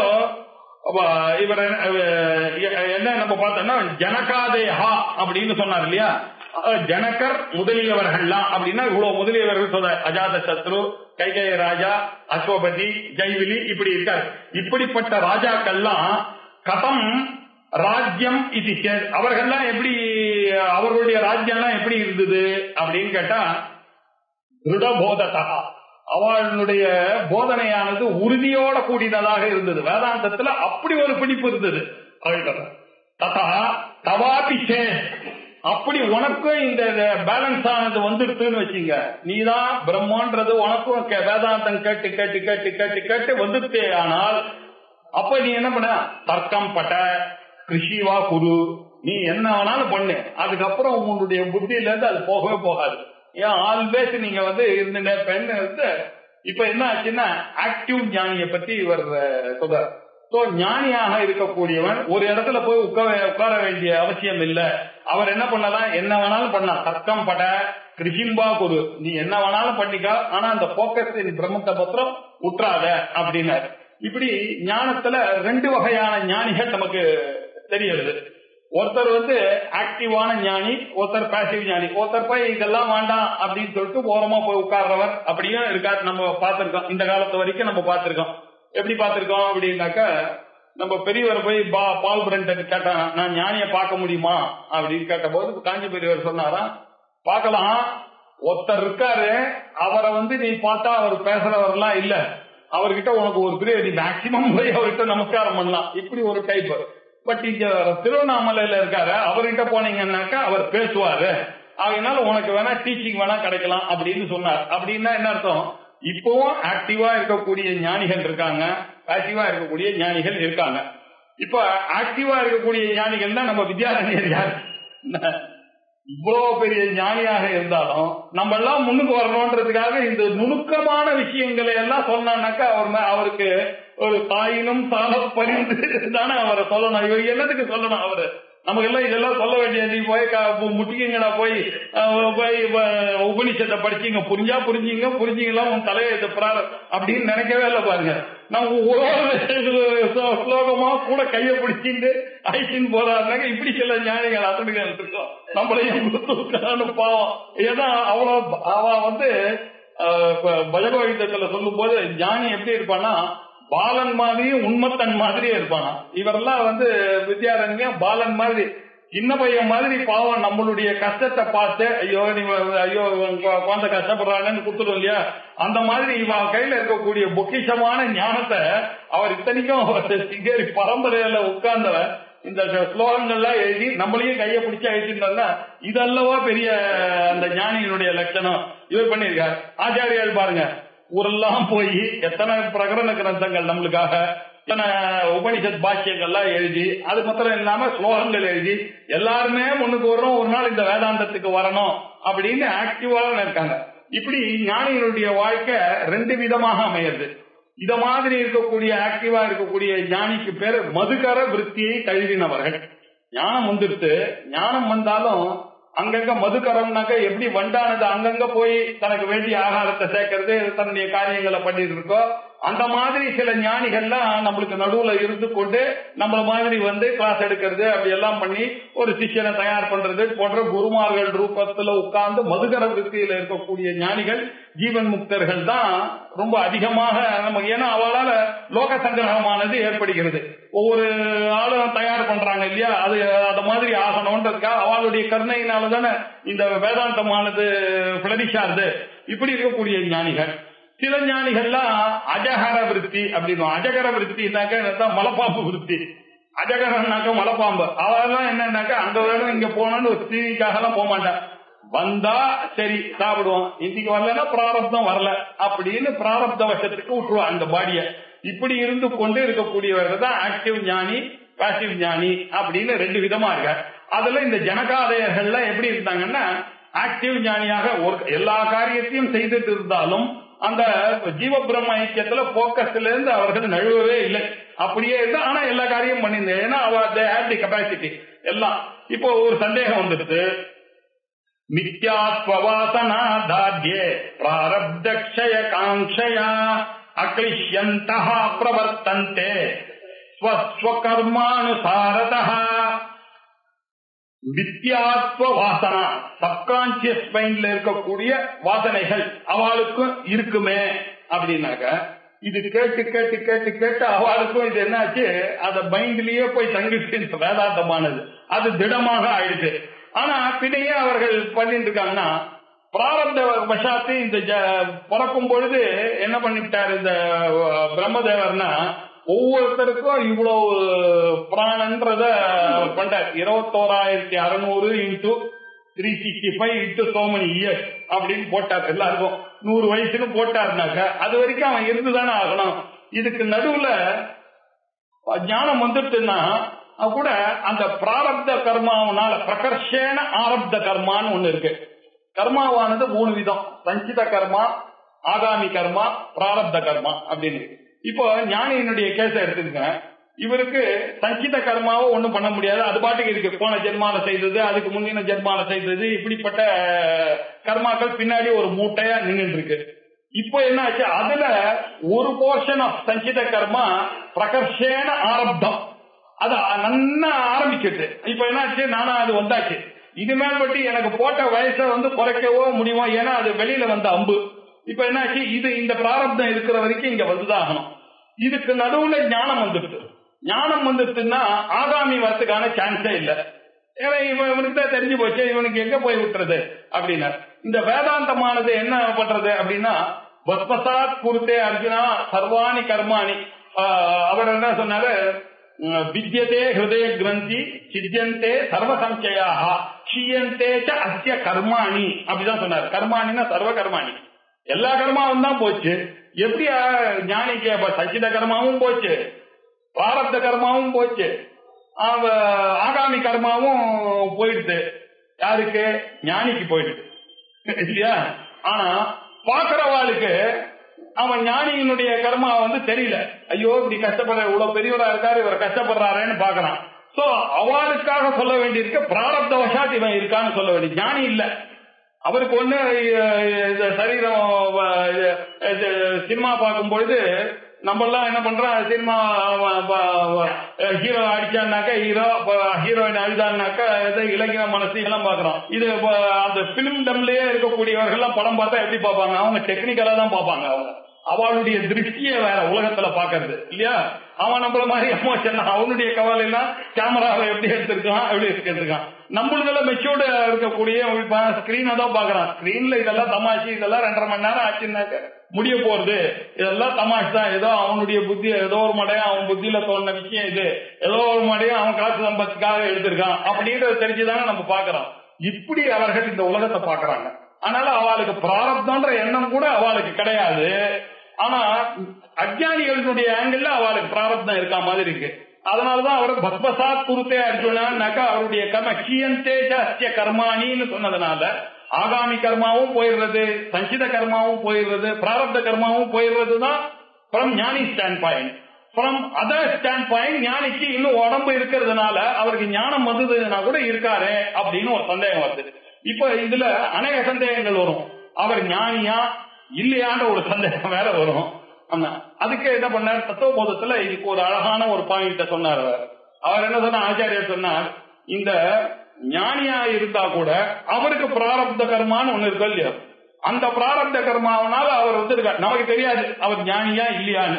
இவர் என்ன- அஹ் என்ன நம்ம பார்த்தோம்னா ஜனகாதேஹா அப்படின்னு சொன்னார் இல்லையா அஹ் ஜனகர் முதலியவர்கள்லாம் அப்படின்னா இவ்வளவு முதலியவர்கள் சொல்ற அஜாத சத்ரு கைகேய ராஜா அஸ்வபதி ஜெய்விலி இப்படி இருக்காரு இப்படிப்பட்ட ராஜாக்கள்லாம் கதம் ராஜ்யம் இது சேர் அவர்கள்லாம் எப்படி அவர்களுடைய ராஜ்யம்லாம் எப்படி இருந்தது அப்படின்னு கேட்டா திருடபோததா அவளுடைய போதனையானது உறுதியோட கூடினதாக இருந்தது வேதாந்தத்துல அப்படி ஒரு பிடிப்பு இருந்தது அவள்கிட்ட. ததா தவாபி சே அப்படி உனக்கும் இந்த பேலன்ஸ் ஆனது வந்துடுதுன்னு வச்சுங்க நீதான் பிரம்மன்றது உனக்கும் கே- வேதாந்தம் கேட்டு கேட்டு கேட்டு கேட்டு கேட்டு வந்துட்டே ஆனால் அப்ப நீ என்ன பண்ண தர்க்கம் பட்ட கிருஷிவா குரு நீ என்ன வேணாலும் பண்ணு அதுக்கப்புறம் உன்னுடைய புத்தியில இருந்து அது போகவே போகாது ஏன் ஆல்வேஸ் நீங்க வந்து இருந்த பெண் வந்து இப்ப என்ன ஆச்சுன்னா ஆக்டிவ் ஞானியை பத்தி இவர் அஹ், சொல்றார் சோ ஞானியாக இருக்கக்கூடியவன் ஒரு இடத்துல போய் உட்கார உட்கார வேண்டிய அவசியம் இல்ல அவர் என்ன பண்ணலாம் என்ன வேணாலும் பண்ணலாம் தர்க்கம் பட கிருஷிம்பா குரு நீ என்ன வேணாலும் பண்ணிக்கா ஆனா அந்த போக்கஸ் பிரம்மத்தை பத்திரம் உற்றாத அப்படின்னாரு இப்படி ஞானத்துல ரெண்டு வகையான ஞானிகள் நமக்கு தெரியுது ஒருத்தர் வந்து ஆக்டிவான ஞானி ஒருத்தர் பாசிவ் ஞானி ஒருத்தர் போய் இதெல்லாம் வேண்டாம் அப்படின்னு சொல்லிட்டு ஓரமா போய் உட்கார்றவர் அப்படியும் இருக்கா நம்ம பார்த்திருக்கோம் இந்த காலத்து வரைக்கும் நம்ம பார்த்திருக்கோம் எப்படி பார்த்திருக்கோம் அப்படின்னாக்கா நம்ம பெரியவர் போய் பா- பால் பிரண்டன் கேட்டான் நான் ஞானிய பார்க்க முடியுமா அப்படின்னு கேட்ட போது காஞ்சி பெரியவர் சொன்னாராம் பார்க்கலாம் ஒருத்தர் இருக்காரு அவரை வந்து நீ பார்த்தா அவர் பேசுறவரெல்லாம் இல்ல அவர்கிட்ட உனக்கு ஒரு பெரிய நீ மேக்சிமம் போய் அவர்கிட்ட நமஸ்காரம் பண்ணலாம் இப்படி ஒரு டைப் பட் இங்க திருவண்ணாமலையில இருக்காரு அவர்கிட்ட போனீங்கன்னாக்கா அவர் பேசுவாரு அதனால உனக்கு வேணா டீச்சிங் வேணா கிடைக்கலாம் அப்படின்னு சொன்னார் அப்படின்னா என்ன அர்த்தம் இப்பவும் ஆக்டிவா இருக்கக்கூடிய ஞானிகள் இருக்காங்க ஆக்டிவா இருக்கக்கூடிய ஞானிகள் இருக்காங்க இப்ப ஆக்டிவா இருக்கக்கூடிய ஞானிகள் தான் நம்ம வித்யாரண்யர் யார் இவ்வளவு பெரிய ஞானியாக இருந்தாலும் நம்ம எல்லாம் முன்னுக்கு வரணும்ன்றதுக்காக இந்த நுணுக்கமான விஷயங்களை எல்லாம் சொன்னானாக்கா அவர் மே- அவருக்கு ஒரு தாயினும் சால பரிந்து தானே அவரை சொல்லணும் இவர் என்னத்துக்கு சொல்லணும் அவரு நமக்கு எல்லாம் இதெல்லாம் சொல்ல வேண்டிய நீ போய் க- முட்டிக்கங்கடா போய் அஹ், போய் வ- உபனிஷத்தை படிச்சீங்க புரிஞ்சா புரிஞ்சீங்க புரிஞ்சீங்களா உன் தலையை இது பிரார அப்படின்னு நினைக்கவே இல்லை பாருங்க நம்ம ஒரு ஸ்லோகமா கூட கைய பிடிச்சிட்டு ஐசின்னு போறாருனாக்க இப்படி சில ஞானிகள் அசடுகள் இருக்கோம் நம்மளையும் கொடுத்துருக்கான்னு பாவம் ஏன்னா அவ்வளவு அவ வந்து அஹ், இப்ப பஜகோகிதத்துல சொல்லும் போது ஞானி எப்படி இருப்பான்னா பாலன் மாதிரியும் உண்மத்தன் மாதிரியே இருப்பானா இவரெல்லாம் வந்து வித்யாரண்யம் பாலன் மாதிரி சின்ன பையன் மாதிரி பாவம் நம்மளுடைய கஷ்டத்தை பார்த்து ஐயோ நீ வ- ஐயோ இவன் கு- குழந்தை கஷ்டப்படுறாங்கன்னு குத்துரும் இல்லையா அந்த மாதிரி இவன் கையில இருக்கக்கூடிய பொக்கிஷமான ஞானத்தை அவர் இத்தனைக்கும் அவர் சிங்கேரி பரம்பரையில உட்கார்ந்தவன் இந்த ஸ்லோகங்கள்லாம் எழுதி நம்மளையும் கைய பிடிச்சு எழுதிருந்தா இதல்லவா பெரிய அந்த ஞானியினுடைய லட்சணம் இவர் பண்ணியிருக்கார் ஆச்சாரியால் பாருங்க ஊரெல்லாம் போய் எத்தனை பிரகரண கிரந்தங்கள் நம்மளுக்காக எத்தனை உபனிஷத் பாக்கியங்கள்லாம் எழுதி அது மாத்திரம் இல்லாம ஸ்லோகங்கள் எழுதி எல்லாருமே முன்னுக்கு வரணும் ஒரு நாள் இந்த வேதாந்தத்துக்கு வரணும் அப்படின்னு ஆக்டிவா இருக்காங்க இப்படி ஞானிகளுடைய வாழ்க்கை ரெண்டு விதமாக அமையுது இத மாதிரி இருக்கக்கூடிய ஆக்டிவா இருக்கக்கூடிய ஞானிக்கு பேரு மதுகர விருத்தியை தழுவினவர்கள் ஞானம் வந்துடுத்து ஞானம் வந்தாலும் அங்கங்க மதுக்கரம்னாக்க எப்படி வண்டானது அங்கங்க போய் தனக்கு வேண்டிய ஆகாரத்தை சேர்க்கறது தன்னுடைய காரியங்களை பண்ணிட்டு இருக்கோ அந்த மாதிரி சில ஞானிகள்லாம் நம்மளுக்கு நடுவுல இருந்து கொண்டு நம்மள மாதிரி வந்து கிளாஸ் எடுக்கிறது அப்படி எல்லாம் பண்ணி ஒரு சிஷ்யனை தயார் பண்றது போன்ற குருமார்கள் ரூபத்துல உட்கார்ந்து மதுகர விருத்தியில இருக்கக்கூடிய ஞானிகள் ஜீவன் முக்தர்கள் தான் ரொம்ப அதிகமாக நம்ம ஏன்னா அவளால லோக சங்கிரகமானது ஏற்படுகிறது ஒவ்வொரு ஆளும் தயார் பண்றாங்க இல்லையா அது அந்த மாதிரி ஆகணும்ன்றதுக்காக அவளுடைய கருணையினால தானே இந்த வேதாந்தமானது பிளரிஷ் ஆகுது இப்படி இருக்கக்கூடிய ஞானிகள் சில ஞானிகள்லாம் அஜகர விருத்தி அப்படின்னு அஜகர விருத்தினாக்க மலைப்பாம்பு விருத்தி அஜகரன்னாக்க மலைப்பாம்பு அவெல்லாம் என்னன்னாக்கா அங்க வேணும் இங்க போகணும்னு ஒரு தீனிக்காக எல்லாம் போக மாட்டான் வந்தா சரி சாப்பிடுவோம் இன்னைக்கு வரலன்னா பிராரப்தம் வரல அப்படின்னு பிராரப்த வசத்துக்கு விட்டுருவான் அந்த பாடிய இப்படி இருந்து கொண்டு இருக்கக்கூடியவர்கள் தான் ஆக்டிவ் ஞானி பாசிவ் ஞானி அப்படின்னு ரெண்டு விதமா இருக்க அதுல இந்த ஜனகாதயர்கள்லாம் எப்படி இருந்தாங்கன்னா ஆக்டிவ் ஞானியாக ஒரு எல்லா காரியத்தையும் செய்துட்டு இருந்தாலும் அந்த ஜீவ பிரம்ம ஐக்கியத்துல போக்கஸ்ல இருந்து அவர்கள் நழுவவே இல்லை அப்படியே இருந்து ஆனா எல்லா காரியம் பண்ணியிருந்தேன் ஏன்னா அவ தி கெப்பாசிட்டி எல்லாம் இப்போ ஒரு சந்தேகம் வந்துடுது மித்யாத்வவாசனா தாத்யே பிராரப்தக்ஷய காங்ஷயா அக்லிஷ்யந்தா பிரவர்த்தந்தே ஸ்வஸ்வகர்மானுசாரதா வித்யாத்வ வாசனா சப்கான்சியஸ் மைண்ட்ல இருக்கக்கூடிய வாசனைகள் அவளுக்கும் இருக்குமே அப்படின்னாக்க இது கேட்டு கேட்டு கேட்டு கேட்டு அவளுக்கும் இது என்னாச்சு அந்த மைண்ட்லயே போய் தங்கிட்டு இந்த வேதாந்தமானது அது திடமாக ஆயிடுச்சு ஆனா பின்னையே அவர்கள் பண்ணிட்டு இருக்காங்கன்னா பிராரப்த வசாத்து இந்த ஜ- பிறக்கும் பொழுது என்ன பண்ணிவிட்டார் இந்த அஹ், பிரம்மதேவர்னா ஒவ்வொருத்தருக்கும் இவ்வளவு பிராணன்றத பண்றார் இருபத்தோராயிரத்தி அறுநூறு into three sixty five into so many years அப்படின்னு போட்டார் எல்லாருக்கும் நூறு வயசுக்கு போட்டாருனாக்க அது வரைக்கும் அவன் இருந்துதானே ஆகணும் இதுக்கு நடுவுல ஞானம் வந்துட்டுன்னா அது கூட அந்த பிராரப்த கர்மாவனால பிரகர்ஷேன ஆரப்த கர்மான்னு ஒண்ணு இருக்கு கர்மாவானது மூணு விதம் சஞ்சித கர்மா ஆகாமி கர்மா பிராரப்த கர்மா அப்படின்னு இப்போ ஞானியினுடைய கேஸ எடுத்துக்கங்க இவருக்கு சஞ்சித கர்மாவை ஒண்ணும் பண்ண முடியாது அது பாட்டுக்கு இருக்கு போன ஜென்மால செய்தது அதுக்கு முந்தின ஜென்மால செய்தது இப்படிப்பட்ட கர்மாக்கள் பின்னாடி ஒரு மூட்டையா நின்னுட்டு இருக்கு இப்போ என்ன ஆச்சு அதுல ஒரு போர்ஷன் ஆஃப் சஞ்சித கர்மா பிரகர்ஷேன ஆரப்தம் அது நன்னா ஆரம்பிச்சிட்டு இப்ப என்னாச்சு நானா அது வந்தாச்சு இனிமேல் பட்டி எனக்கு போட்ட வயசை வந்து குறைக்கவோ முடியுமோ ஏன்னா அது வெளியில வந்த அம்பு இப்ப என்னாச்சு இது இந்த பிராரப்தம் இருக்கிற வரைக்கும் இங்க வந்துதான் ஆகணும் இதுக்கு நடுவுல ஞானம் வந்துடுது ஞானம் வந்துடுச்சுன்னா ஆகாமி வரத்துக்கான சான்ஸே இல்ல ஏன்னா இவன் இவனுக்கு தான் தெரிஞ்சு போச்சு இவனுக்கு எங்க போய் விட்டுறது அப்படின்னா இந்த வேதாந்தமானது என்ன பண்றது அப்படின்னா பஸ்மசாத் குருத்தே அர்ஜுனா சர்வாணி கர்மாணி ஆஹ் அவர் என்ன சொன்னாரு உம், வித்யதே ஹிருதய கிரந்தி சித்தியந்தே சர்வ சஞ்சயாக க்ஷீயந்தே ச அஸ்ய கர்மாணி அப்படிதான் சொன்னார் கர்மாணின்னா சர்வ கர்மாணி எல்லா கர்மாவும் தான் போச்சு எப்படி ஆஹ், ஞானிக்கு அப்ப சச்சித கர்மாவும் போச்சு பிராரப்த கர்மாவும் போச்சு அவ- ஆகாமி கர்மாவும் போயிடுது யாருக்கு ஞானிக்கு போயிடுது இல்லையா ஆனா பாக்குறவாளுக்கு அவன் ஞானியினுடைய கர்மா வந்து தெரியல ஐயோ இப்படி கஷ்டப்படுற இவ்வளவு பெரியவரா இருக்காரு இவர் கஷ்டப்படுறாருன்னு பாக்குறான் சோ அவளுக்காக சொல்ல வேண்டியிருக்க பிராரப்த வசாத் இவன் இருக்கான்னு சொல்ல வேண்டிய ஞானி இல்ல அவருக்கு ஒண்ணு அஹ், இந்த சரீரம் வ- இது- இது சினிமா பார்க்கும் பொழுது நம்ம எல்லாம் என்ன பண்றோம் சினிமா ஹீரோ அடிச்சான்னாக்கா ஹீரோ ஹீரோயின் அழுதான்னாக்கா ஏதோ இலக்கிய மனசு எல்லாம் பாக்குறோம் இது இப்ப அந்த பிலிம் டம்லயே இருக்கக்கூடியவர்கள் எல்லாம் படம் பார்த்தா எப்படி பார்ப்பாங்க அவங்க டெக்னிக்கலா தான் பார்ப்பாங்க அவங்க அவளுடைய திருஷ்டியே வேற உலகத்துல பாக்குறது இல்லையா அவன் நம்மள மாதிரி எமோஷன் அவனுடைய கவலை எல்லாம் கேமராவை எப்படி எடுத்திருக்கான் எப்படி எடுத்திருக்கான் நம்மளுதெல்லாம் மெச்சூர்டு இருக்கக்கூடிய ஸ்கிரீனை தான் பாக்குறான் ஸ்கிரீன்ல இதெல்லாம் தமாஷி இதெல்லாம் ரெண்டரை மணி நேரம் ஆச்சுன்னாக்க முடிய போறது இதெல்லாம் தமாஷ் தான் ஏதோ அவனுடைய புத்தி ஏதோ ஒரு மடையா அவன் புத்தியில தோணுன விஷயம் இது ஏதோ ஒரு மடையா அவன் காசு சம்பத்துக்காக எடுத்திருக்கான் அப்படின்றது தெரிஞ்சுதானே நம்ம பாக்குறோம் இப்படி அவர்கள் இந்த உலகத்தை பாக்குறாங்க அதனால அவளுக்கு பிராரப்தம்ன்ற எண்ணம் கூட அவளுக்கு கிடையாது ஆனா அஜ்ஞானிகளுடைய ஆங்கிள் அவளுக்கு பிராரப்தம் இருக்கா மாதிரி இருக்கு அதனாலதான் அவர் பத்மசாத் குருத்தே அர்ஜுனாக்கா அவருடைய கர்ம கியந்தே அஸ்ய கர்மாணின்னு சொன்னதுனால ஆகாமி கர்மாவும் போயிடுறது சஞ்சித கர்மாவும் போயிடுறது பிராரப்த கர்மாவும் போயிடுறது தான் ஃப்ரம் ஞானி stand point from other stand point ஞானிக்கு இன்னும் உடம்பு இருக்கிறதுனால அவருக்கு ஞானம் வந்ததுன்னா கூட இருக்காரு அப்படின்னு ஒரு சந்தேகம் வருது இப்ப இதுல அநேக சந்தேகங்கள் வரும் அவர் ஞானியா இல்லையான்ற ஒரு சந்தேகம் வேற வரும் ஆமா அதுக்கு என்ன பண்ணார் தத்துவபோதத்துல இதுக்கு ஒரு அழகான ஒரு பாயிண்ட சொன்னார் அவர் அவர் என்ன சொன்ன ஆச்சாரியர் சொன்னார் இந்த ஞானியா இருந்தா கூட அவருக்கு பிராரப்த கர்மான்னு ஒண்ணு இருக்கு இல்லையா அந்த பிராரப்த கர்மாவனால அவர் வந்து இருக்கார் நமக்கு தெரியாது அவர் ஞானியா இல்லையான்னு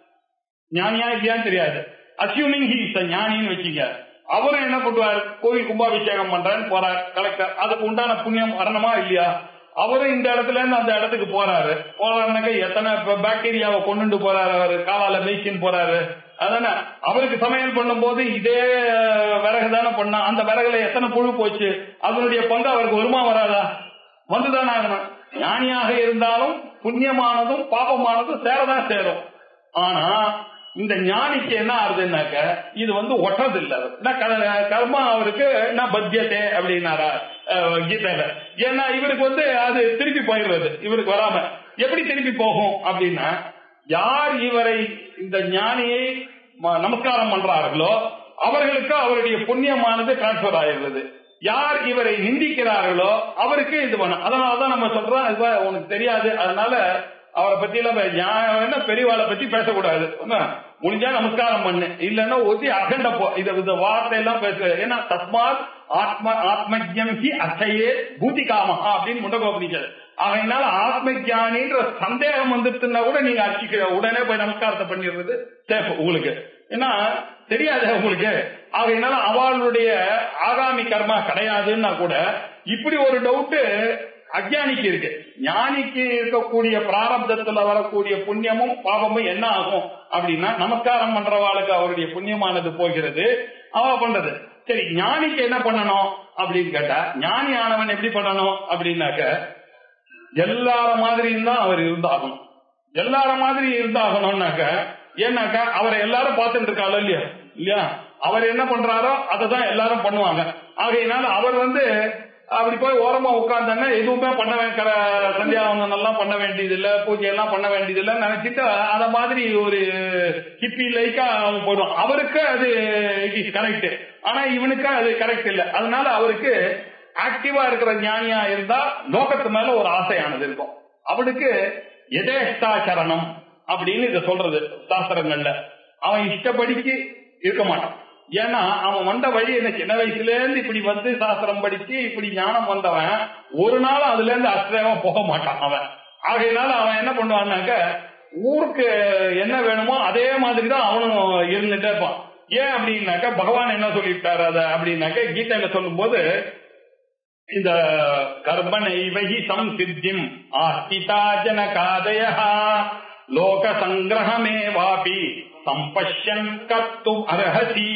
ஞானியா இல்லையான்னு தெரியாது அசியூமிங் ஹி இஸ் ஞானின்னு வச்சுக்க அவரும் என்ன பண்ணுவார் கோவில் கும்பாபிஷேகம் பண்றேன்னு போறார் கலெக்டர் அதுக்கு உண்டான புண்ணியம் வரணுமா இல்லையா அவரும் இந்த இடத்துல இருந்து அந்த இடத்துக்கு போறாரு போறாருனாக்க எத்தனை பாக்டீரியாவை கொண்டுட்டு போறாரு அவரு காலால மேய்ச்சின்னு போறாரு அதானே அவருக்கு சமையல் பண்ணும்போது இதே விறகு தானே பண்ணா அந்த விறகுல எத்தனை புழு போச்சு அதனுடைய பங்கு அவருக்கு வருமா வராதா வந்துதானே ஆகணும் ஞானியாக இருந்தாலும் புண்ணியமானதும் பாபமானதும் சேரதான் சேரும் ஆனா இந்த ஞானிக்கு என்ன ஆகுதுன்னாக்க இது வந்து ஒட்டுறது இல்ல நான் க- கர்மா அவருக்கு நான் பத்தியத்தே அப்படின்னாரா அஹ், கீதையில ஏன்னா இவருக்கு வந்து அது திருப்பி போயிடுறது இவருக்கு வராம எப்படி திருப்பி போகும் அப்படின்னா யார் இவரை இந்த ஞானியை ம- நமஸ்காரம் பண்றார்களோ அவர்களுக்கு அவருடைய புண்ணியமானது டிரான்ஸ்பர் ஆயிடுறது யார் இவரை நிந்திக்கிறார்களோ அவருக்கு இது பண்ண அதனாலதான் நம்ம சொல்றோம் இது பாரு, உனக்கு தெரியாது அதனால அவரை பத்தி எல்லாம் பே- ஞா- என்ன பெரியவாளை பத்தி பேசக்கூடாது என்ன? முடிஞ்சா நமஸ்காரம் பண்ணு இல்லன்னா ஒத்தி அகண்ட போ இத இந்த வார்த்தை எல்லாம் பேச ஏன்னா தஸ்மாத் ஆத்ம ஆத்மஜம் ஹி அசையே பூதி காமஹா அப்படின்னு முண்டகோபனிச்சது அதனால ஆத்ம ஞானின்ற சந்தேகம் வந்துட்டுன்னா கூட நீங்க அடிச்சுக்கிற உடனே போய் நமஸ்காரத்தை பண்ணிடுறது சேஃப் உங்களுக்கு ஏன்னா தெரியாது உங்களுக்கு அதனால அவளுடைய ஆகாமி கர்மா கிடையாதுன்னா கூட இப்படி ஒரு டவுட் அஜானிக்கு இருக்கு ஞானிக்கு இருக்கக்கூடிய பிராரப்தத்துல வரக்கூடிய புண்ணியமும் பாவமும் என்ன ஆகும் அப்படின்னா நமஸ்காரம் பண்றவாளுக்கு அவருடைய புண்ணியமானது போகிறது அவ பண்றது சரி ஞானிக்கு என்ன பண்ணணும் அப்படின்னு கேட்டா ஞானி ஆனவன் எப்படி பண்ணணும் அப்படின்னாக்க எல்லார மாதிரியும் தான் அவர் இருந்தாகணும் எல்லார மாதிரி இருந்தாகணும்னாக்க ஏன்னாக்கா அவரை எல்லாரும் பார்த்துட்டு இருக்காளோ இல்லையா இல்லையா அவர் என்ன பண்றாரோ அதை தான் எல்லாரும் பண்ணுவாங்க ஆகையினால அவர் வந்து அப்படி போய் ஓரமா உட்கார்ந்தாங்க எதுவுமே பண்ண வேண்டிய சந்தியாவந்தனம் எல்லாம் பண்ண வேண்டியது இல்ல பூஜை எல்லாம் பண்ண வேண்டியது இல்ல நினைச்சிட்டு அத மாதிரி ஒரு ஹிப்பி லைக்கா அவன் போடுவான் அவருக்கு அது கரெக்ட் ஆனா இவனுக்கு அது கரெக்ட் இல்ல அதனால அவருக்கு ஆக்டிவா இருக்கிற ஞானியா இருந்தா லோகத்து மேல ஒரு ஆசையானது இருக்கும் அவனுக்கு எதேஷ்டாச்சரணம் அப்படின்னு இத சொல்றது சாஸ்திரங்கள்ல அவன் இஷ்டப்படிக்கு இருக்க மாட்டான் ஏன்னா அவன் வந்த வழி என்ன சின்ன வயசுல இருந்து இப்படி வந்து சாஸ்திரம் படிச்சு இப்படி ஞானம் வந்தவன் ஒரு நாள் அதுல இருந்து அஸ்திரமா போக மாட்டான் அவன் ஆகையினால அவன் என்ன பண்ணுவான்னாக்க ஊருக்கு என்ன வேணுமோ அதே மாதிரி தான் அவனும் இருந்துட்டே இருப்பான் ஏன் அப்படின்னாக்க பகவான் என்ன சொல்லிட்டாரு அத அப்படின்னாக்க கீதையில சொல்லும் போது இந்த கர்ப்பனை வகி சம்சித்திம் ஆஸ்திதா ஜனகாதய லோக சங்கிரகமே வாபி சம்பஷ்யன் கத்தும் அர்ஹசி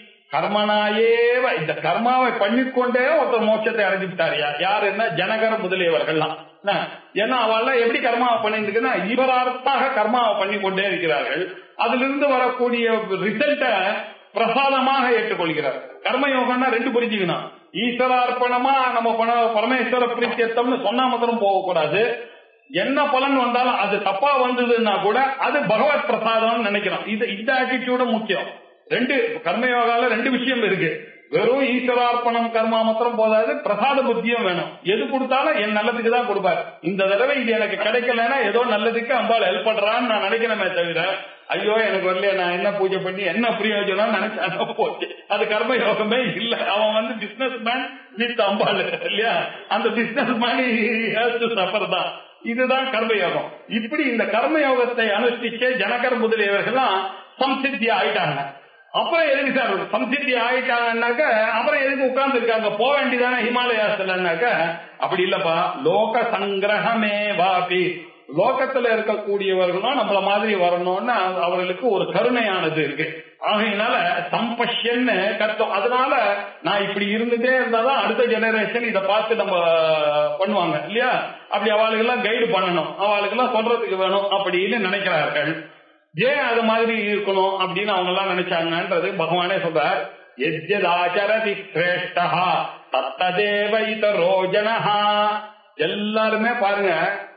கர்மனாயேவ இந்த கர்மாவை பண்ணிக்கொண்டே ஒருத்தர் மோட்சத்தை அடைஞ்சுட்டாரியா யாருன்னா ஜனகர் முதலியவர்கள்லாம் என்ன? ஏன்னா அவெல்லாம் எப்படி கர்மாவை பண்ணிட்டு இருக்குன்னா இவரார்த்தாக கர்மாவை பண்ணி கொண்டே இருக்கிறார்கள் அதிலிருந்து வரக்கூடிய ரிசல்ட்ட பிரசாதமாக ஏற்றுக்கொள்கிறார் கர்மயோகம்னா ரெண்டு புரிஞ்சுக்கணும் ஈஸ்வரார்ப்பணமா நம்ம பண பரமேஸ்வர பிரீத்தியத்தம்னு சொன்னா மாத்திரம் போகக்கூடாது என்ன பலன் வந்தாலும் அது தப்பா வந்ததுன்னா கூட அது பகவத் பிரசாதம்னு நினைக்கிறோம் இது இந்த ஆட்டிடியூட முக்கியம் ரெண்டு கர்மயோகால ரெண்டு விஷயம் இருக்கு வெறும் ஈஸ்வரார்ப்பணம் கர்மா மாத்திரம் போதாது பிரசாத புத்தியும் வேணும் எது கொடுத்தாலும் என் நல்லதுக்கு தான் கொடுப்பாரு இந்த தடவை இது எனக்கு கிடைக்கலன்னா ஏதோ நல்லதுக்கு அம்பாள் ஹெல்ப் பண்றான்னு நான் நினைக்கிறேனே தவிர ஐயோ எனக்கு வரல நான் என்ன பூஜை பண்ணி என்ன பிரயோஜனம் நினைச்சா போச்சு அது கர்ம யோகமே இல்ல அவன் வந்து பிசினஸ் மேன் வித் அம்பாள் இல்லையா அந்த பிசினஸ் மேன் சஃபர் தான் இதுதான் கர்மயோகம் இப்படி இந்த கர்மயோகத்தை அனுஷ்டிச்சு ஜனகர் முதலியவர்கள்லாம் சம்சித்தி ஆயிட்டாங்க அப்புறம் எதுக்கு சார் சம்சித்தி ஆயிட்டாங்கன்னாக்க அப்புறம் எதுக்கு உட்கார்ந்து இருக்காங்க போக வேண்டியதானே ஹிமாலயாஸ்லன்னாக்க அப்படி இல்லப்பா லோக சங்கிரகமே வாபி லோகத்துல இருக்கக்கூடியவர்களும் நம்மள மாதிரி வரணும்னு அவர்களுக்கு ஒரு கருணையானது இருக்கு ஆகையினால சம்பஷ்யன்னு கருத்தம் அதனால நான் இப்படி இருந்துட்டே இருந்தாதான் அடுத்த ஜெனரேஷன் இத பார்த்து நம்ம பண்ணுவாங்க இல்லையா அப்படி அவளுக்கெல்லாம் கைடு பண்ணணும் அவளுக்கெல்லாம் சொல்றதுக்கு வேணும் அப்படின்னு நினைக்கிறார்கள் ஏன் அது மாதிரி இருக்கணும் அப்படின்னு அவங்க எல்லாம் நினைச்சாங்கன்றது பகவானே சொல்றார் எஜ்ஜதாச்சரதி சிரேஷ்டா தத்ததேவ இதரோ ஜனஹா எல்லாருமே பாருங்க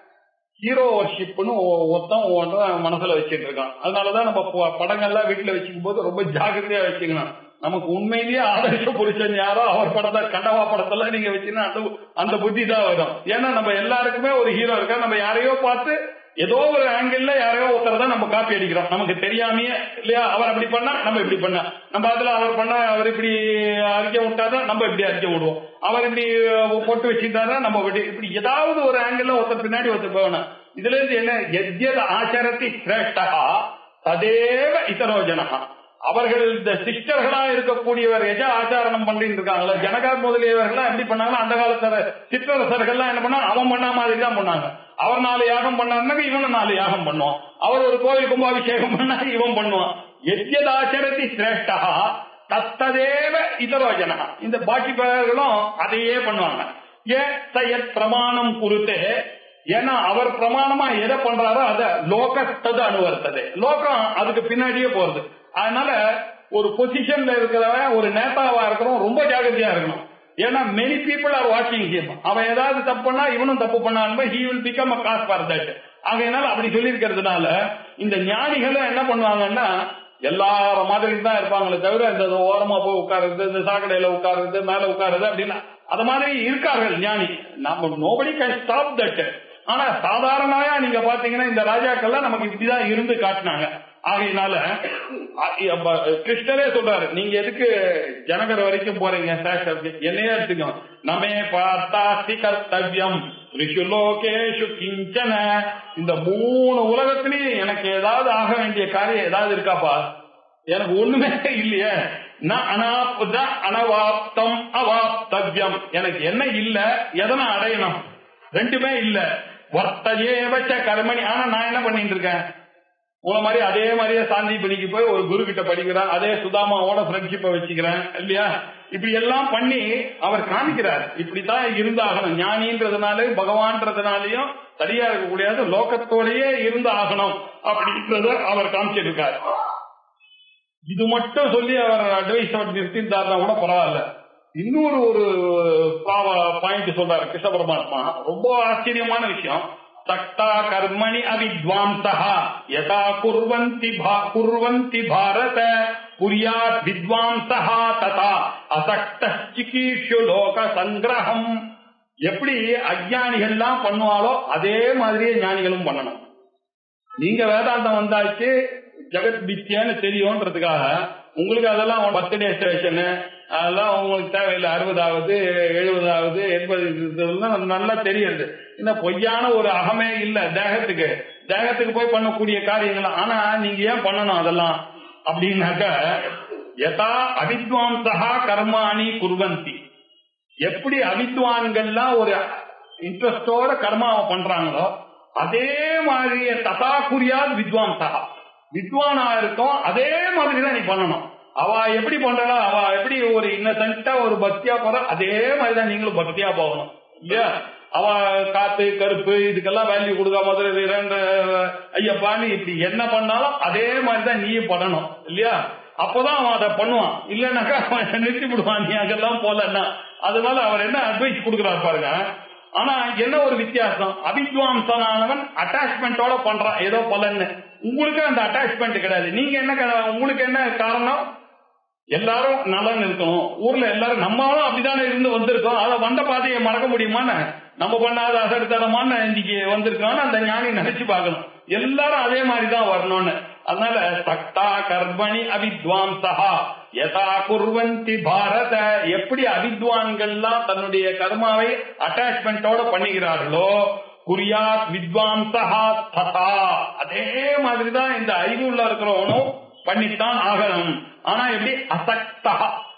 ஹீரோ வர்ஷிப்னு ஒருத்தன் ஒவ்வொன்றும் மனசுல வச்சுட்டு இருக்கான் அதனாலதான் நம்ம ப- படங்கள்லாம் வீட்டுல வச்சுக்கும் போது ரொம்ப ஜாக்கிரதையா வச்சுக்கணும் நமக்கு உண்மையிலேயே ஆதர்ஷ புருஷன் யாரோ அவர் படத்தை கண்டவா படத்தெல்லாம் நீங்க வச்சீங்கன்னா அந்த அந்த புத்தி தான் வரும் ஏன்னா நம்ம எல்லாருக்குமே ஒரு ஹீரோ இருக்கா நம்ம யாரையோ பார்த்து ஏதோ ஒரு ஆங்கிள் யாரையோ ஒருத்தர் தான் நம்ம காப்பி அடிக்கிறோம் நமக்கு தெரியாமையே இல்லையா அவர் அப்படி பண்ணா நம்ம இப்படி பண்ணா நம்ம அதுல அவர் பண்ணா அவர் இப்படி அறிக்கை விட்டாதான் நம்ம இப்படி அறிக்கை விடுவோம் அவர் இப்படி பொட்டு வச்சிருந்தாரா நம்ம இப்படி இப்படி ஏதாவது ஒரு ஆங்கிள் ஒருத்தர் பின்னாடி ஒருத்தர் போகணும் இதுல இருந்து என்ன எத்யத் ஆச்சரத்தி சிரேஷ்டா ததேவ இதரோஜனகா அவர்கள் இந்த சிஸ்டர்களா இருக்கக்கூடியவர் எஜ ஆச்சாரணம் பண்ணிட்டு இருக்காங்களா ஜனகார் முதலியவர்கள் எப்படி பண்ணாங்களோ அந்த காலத்துல சிற்றரசர்கள்லாம் என்ன பண்ணா அவன் பண்ண மாதிரி தான் பண்ணாங்க அவர் நாலு யாகம் பண்ணாருனாக்க இவனும் நாலு யாகம் பண்ணுவான் அவர் ஒரு கோவில் கும்பாபிஷேகம் பண்ணா இவன் பண்ணுவான் எத்யதாச்சரதி சிரேஷ்டா தத்ததேவ இதரோஜனா இந்த பாக்கி பேர்களும் அதையே பண்ணுவாங்க ஏன் சயத் பிரமாணம் குறித்து ஏன்னா அவர் பிரமாணமா எதை பண்றாரோ அத லோகத்தது அனுவர்த்தது லோகம் அதுக்கு பின்னாடியே போறது அதனால ஒரு பொசிஷன்ல இருக்கிறவன் ஒரு நேதாவா இருக்கிறவன் ரொம்ப ஜாகிரதையா இருக்கணும் ஏன்னா மெனி பீப்புள் ஆர் வாட்சிங் ஹிம் அவன் ஏதாவது தப்பு பண்ணா இவனும் தப்பு பண்ணான் he will become a cause for that ஆகையினால அப்படி சொல்லி இருக்கிறதுனால இந்த ஞானிகளும் என்ன பண்ணுவாங்கன்னா எல்லார மாதிரி தான் இருப்பாங்களே தவிர இந்த ஓரமா போய் உட்காருறது இந்த சாக்கடையில உட்காருறது மேல உட்காருறது அப்படின்னா அது மாதிரி இருக்கார்கள் ஞானி நம்ம நோபடி கேன் ஸ்டாப் தட் ஆனா சாதாரணமா நீங்க பாத்தீங்கன்னா இந்த ராஜாக்கள்லாம் நமக்கு இப்படிதான் இருந்து காட்டினாங்க ஆகையினால அ- அப்ப கிருஷ்ணரே சொல்றாரு நீங்க எதுக்கு ஜனகர் வரைக்கும் போறீங்க சார் என்னையே எடுத்துக்கோ நமே பார்த்தாசி கர்த்தவியம் ரிஷு லோகேஷு கிஞ்சன இந்த மூணு உலகத்திலயும் எனக்கு ஏதாவது ஆக வேண்டிய காரியம் ஏதாவது இருக்காப்பா எனக்கு ஒண்ணுமே இல்லையே நான் அனாப்த அனவாப்தம் அவாப்தவ்யம் எனக்கு என்ன இல்ல எதனை அடையணும் ரெண்டுமே இல்ல வர்த்தஜே வச்ச கர்மணி ஆனா நான் என்ன பண்ணிட்டு இருக்கேன் உங்களை மாதிரி அதே மாதிரியே சாந்தி பணிக்கு போய் ஒரு குரு கிட்ட படிக்கிறேன் அதே சுதாமாவோட ஃப்ரெண்ட்ஷிப்பை வச்சுக்கிறேன் இல்லையா இப்படி எல்லாம் பண்ணி அவர் காமிக்கிறார் இப்படித்தான் இருந்தாகணும் ஞானின்றதுனாலே பகவான்றதுனாலையும் சரியா இருக்கக்கூடியது லோகத்தோடயே இருந்து ஆகணும் அப்படின்றத அவர் காமிச்சிட்டு இருக்காரு இது மட்டும் சொல்லி அவர் அட்வைஸ் நிறுத்திருந்தாருன்னா கூட பரவாயில்ல இன்னொரு ஒரு பாயிண்ட் சொல்றாரு கிருஷ்ண பரமாத்மா ரொம்ப ஆச்சரியமான விஷயம் சக்தா கர்மணி அவித்வாம்சா யதா குர்வந்தி பா- குர்வந்தி பாரத புரியாத் வித்வாம்சா ததா அசக்த சிகீஷு லோக சங்கிரகம் எப்படி அஜ்ஞானிகள்லாம் பண்ணுவாலோ அதே மாதிரியே ஞானிகளும் பண்ணணும் நீங்க வேதாந்தம் வந்தாச்சு ஜெகத் மித்யான்னு தெரியும்ன்றதுக்காக உங்களுக்கு அதெல்லாம் பர்த்டே ஸ்டேஷனு அதெல்லாம் உங்களுக்கு தேவையில்லை அறுபதாவது எழுபதாவது எண்பது இதெல்லாம் நல்லா தெரியுது இன்னும் பொய்யான ஒரு அகமே இல்ல தேகத்துக்கு தேகத்துக்கு போய் பண்ணக்கூடிய காரியங்கள் ஆனா நீங்க ஏன் பண்ணணும் அதெல்லாம் அப்படின்னாக்க யதா அவித்வாம்சா கர்மாணி குர்வந்தி எப்படி அவித்வான்கள்லாம் ஒரு இன்ட்ரெஸ்டோட கர்மாவை பண்றாங்களோ அதே மாதிரியே ததா குறியாத் வித்வான்சா வித்வானா இருக்கும் அதே மாதிரி தான் நீ பண்ணணும் அவ எப்படி பண்றா அவ எப்படி ஒரு இன்னசென்ட்டா ஒரு பக்தியா போற அதே மாதிரி தான் நீங்களும் பக்தியா போகணும் இல்லையா அவ காத்து கருப்பு இதுக்கெல்லாம் வேல்யூ கொடுக்காம முதல்ல இரண்டு ஐயப்பான்னு இப்படி என்ன பண்ணாலும் அதே மாதிரி தான் நீயும் பண்ணணும் இல்லையா அப்பதான் அவன் அதை பண்ணுவான் இல்லைன்னாக்கா அவன் நிறுத்தி விடுவான் நீ அங்கெல்லாம் போலன்னா அதனால அவர் என்ன அட்வைஸ் கொடுக்குறாரு பாருங்க ஆனா என்ன ஒரு வித்தியாசம் அபித்வாம்சனானவன் அட்டாச்மெண்டோட பண்றான் ஏதோ பலன்னு உங்களுக்கு அந்த அட்டாச்மெண்ட் கிடையாது நீங்க என்ன க- உங்களுக்கு என்ன காரணம் எல்லாரும் நலன் இருக்கணும் ஊர்ல எல்லாரும் நம்மளும் அப்படித்தானே இருந்து வந்திருக்கோம் அதை வந்த பாதையை மறக்க முடியுமான்னு நம்ம பண்ணாத அசடுத்தனமான இன்னைக்கு வந்திருக்கோம்னு அந்த ஞானி நினைச்சு பார்க்கணும் எல்லாரும் அதே மாதிரி தான் வரணும்னு அதனால சக்தா கர்மணி அவித்வாம்சா யதா குர்வந்தி பாரத எப்படி அவித்வான்கள்லாம் தன்னுடைய கர்மாவை அட்டாச்மெண்டோட பண்ணுகிறார்களோ குறியாத் வித்வாம்சா ததா அதே மாதிரிதான் இந்த அறிவுள்ள இருக்கிறவனும் பண்ணித்தான் ஆகணும் ஆனா எப்படி அசக்தா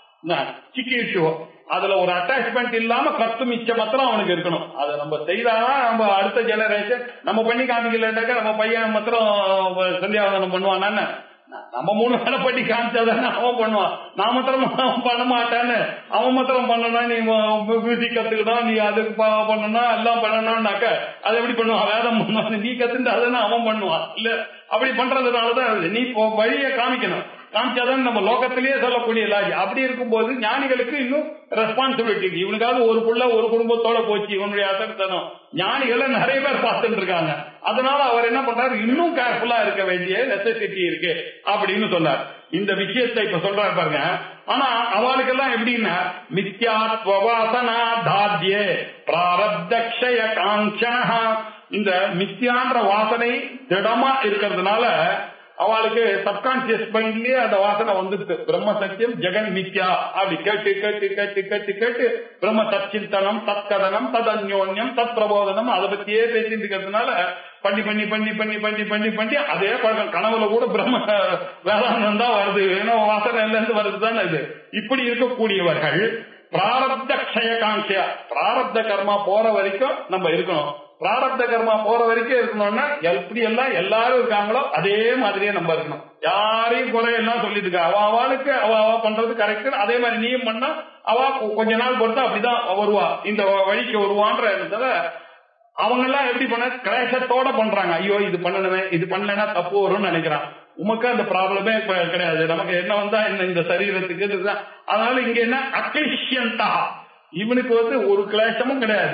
சிகிச்சோ அதுல ஒரு அட்டாச்மெண்ட் இல்லாம கத்து மிச்ச மாத்திரம் அவனுக்கு இருக்கணும் அதை நம்ம செய்தாதான் நம்ம அடுத்த ஜெனரேஷன் நம்ம பண்ணி காமிக்கலட்டாக்க நம்ம பையன் மாத்திரம் சந்தியாவதனம் பண்ணுவானான்னு நம்ம மூணு வேலை பண்ணி காமிச்சாதானே அவன் பண்ணுவான் நான் மாத்திரம் அவன் பண்ண மாட்டான்னு அவன் மாத்திரம் பண்ணனா நீ மியூசிக் கத்துக்கணும் நீ அதுக்கு ப- பண்ணணும் எல்லாம் பண்ணணும்னாக்க அதை எப்படி பண்ணுவான் வேதம் பண்ணுவான் நீ கத்துட்டு அதனை அவன் பண்ணுவான் இல்ல அப்படி பண்றதுனாலதான் அது. நீ இப்போ வழியை காமிக்கணும் காமிச்சாதான் நம்ம லோகத்திலேயே சொல்லக்கூடிய லாஜி அப்படி இருக்கும்போது ஞானிகளுக்கு இன்னும் ரெஸ்பான்சிபிலிட்டி இருக்கு இவனுக்காவது ஒரு புள்ள ஒரு குடும்பத்தோட போச்சு இவனுடைய அசர்த்தனம் ஞானிகளை நிறைய பேர் பார்த்துட்டு இருக்காங்க அதனால அவர் என்ன பண்றாரு இன்னும் கேர்ஃபுல்லா இருக்க வேண்டிய நெசசிட்டி இருக்கு அப்படின்னு சொன்னார் இந்த விஷயத்தை இப்ப சொல்றாரு பாருங்க ஆனா அவளுக்கெல்லாம் எப்படின்னா மித்யாத்வவாசனா தாத்யே பிராரப்தக்ஷய காஞ்சனா இந்த மித்யான்ற வாசனை திடமா இருக்கிறதுனால அவளுக்கு சப்கான்சியஸ் மைண்ட்லயே அந்த வாசனை வந்துருக்கு பிரம்ம சத்தியம் ஜெகன் மித்யா அப்படி கேட்டு கேட்டு கேட்டு கேட்டு கேட்டு பிரம்ம தச்சிந்தனம் தற்கதனம் ததன்யோன்யம் தத் பிரபோதனம் அதை பத்தியே பேசிட்டு இருக்கிறதுனால பண்ணி பண்ணி பண்ணி பண்ணி பண்ணி பண்ணி பண்ணி அதே பழக்கம் கனவுல கூட பிரம்ம வேதாந்தம் தான் வருது ஏன்னா வாசனை இருந்து வருது தானே இது இப்படி இருக்கக்கூடியவர்கள் பிராரப்த க்ஷய காங்கியா பிராரப்த கர்மா போற வரைக்கும் நம்ம இருக்கணும் பிராரப்த கர்மா போற வரைக்கும் இருக்கணும்னா எப்படி எல்லாம் எல்லாரும் இருக்காங்களோ அதே மாதிரியே நம்ம இருக்கணும் யாரையும் குறையெல்லாம் சொல்லிட்டு இருக்கா அவ அவளுக்கு அவ அவ பண்றது கரெக்ட் அதே மாதிரி நீயும் பண்ணா அவ கொ- கொஞ்ச நாள் பொறுத்து அப்படிதான் வருவா இந்த வ- வழிக்கு வருவான்ற இடத்துல அவங்க எல்லாம் எப்படி பண்ண கிளேசத்தோட பண்றாங்க ஐயோ இது பண்ணணுமே இது பண்ணலன்னா தப்பு வரும்னு நினைக்கிறான் உமக்கு அந்த ப்ராப்ளமே இப்ப கிடையாது நமக்கு என்ன வந்தா என்ன இந்த சரீரத்துக்கு இதுதான் அதனால இங்க என்ன அக்லிஷியந்தா இவனுக்கு வந்து ஒரு கிளேசமும் கிடையாது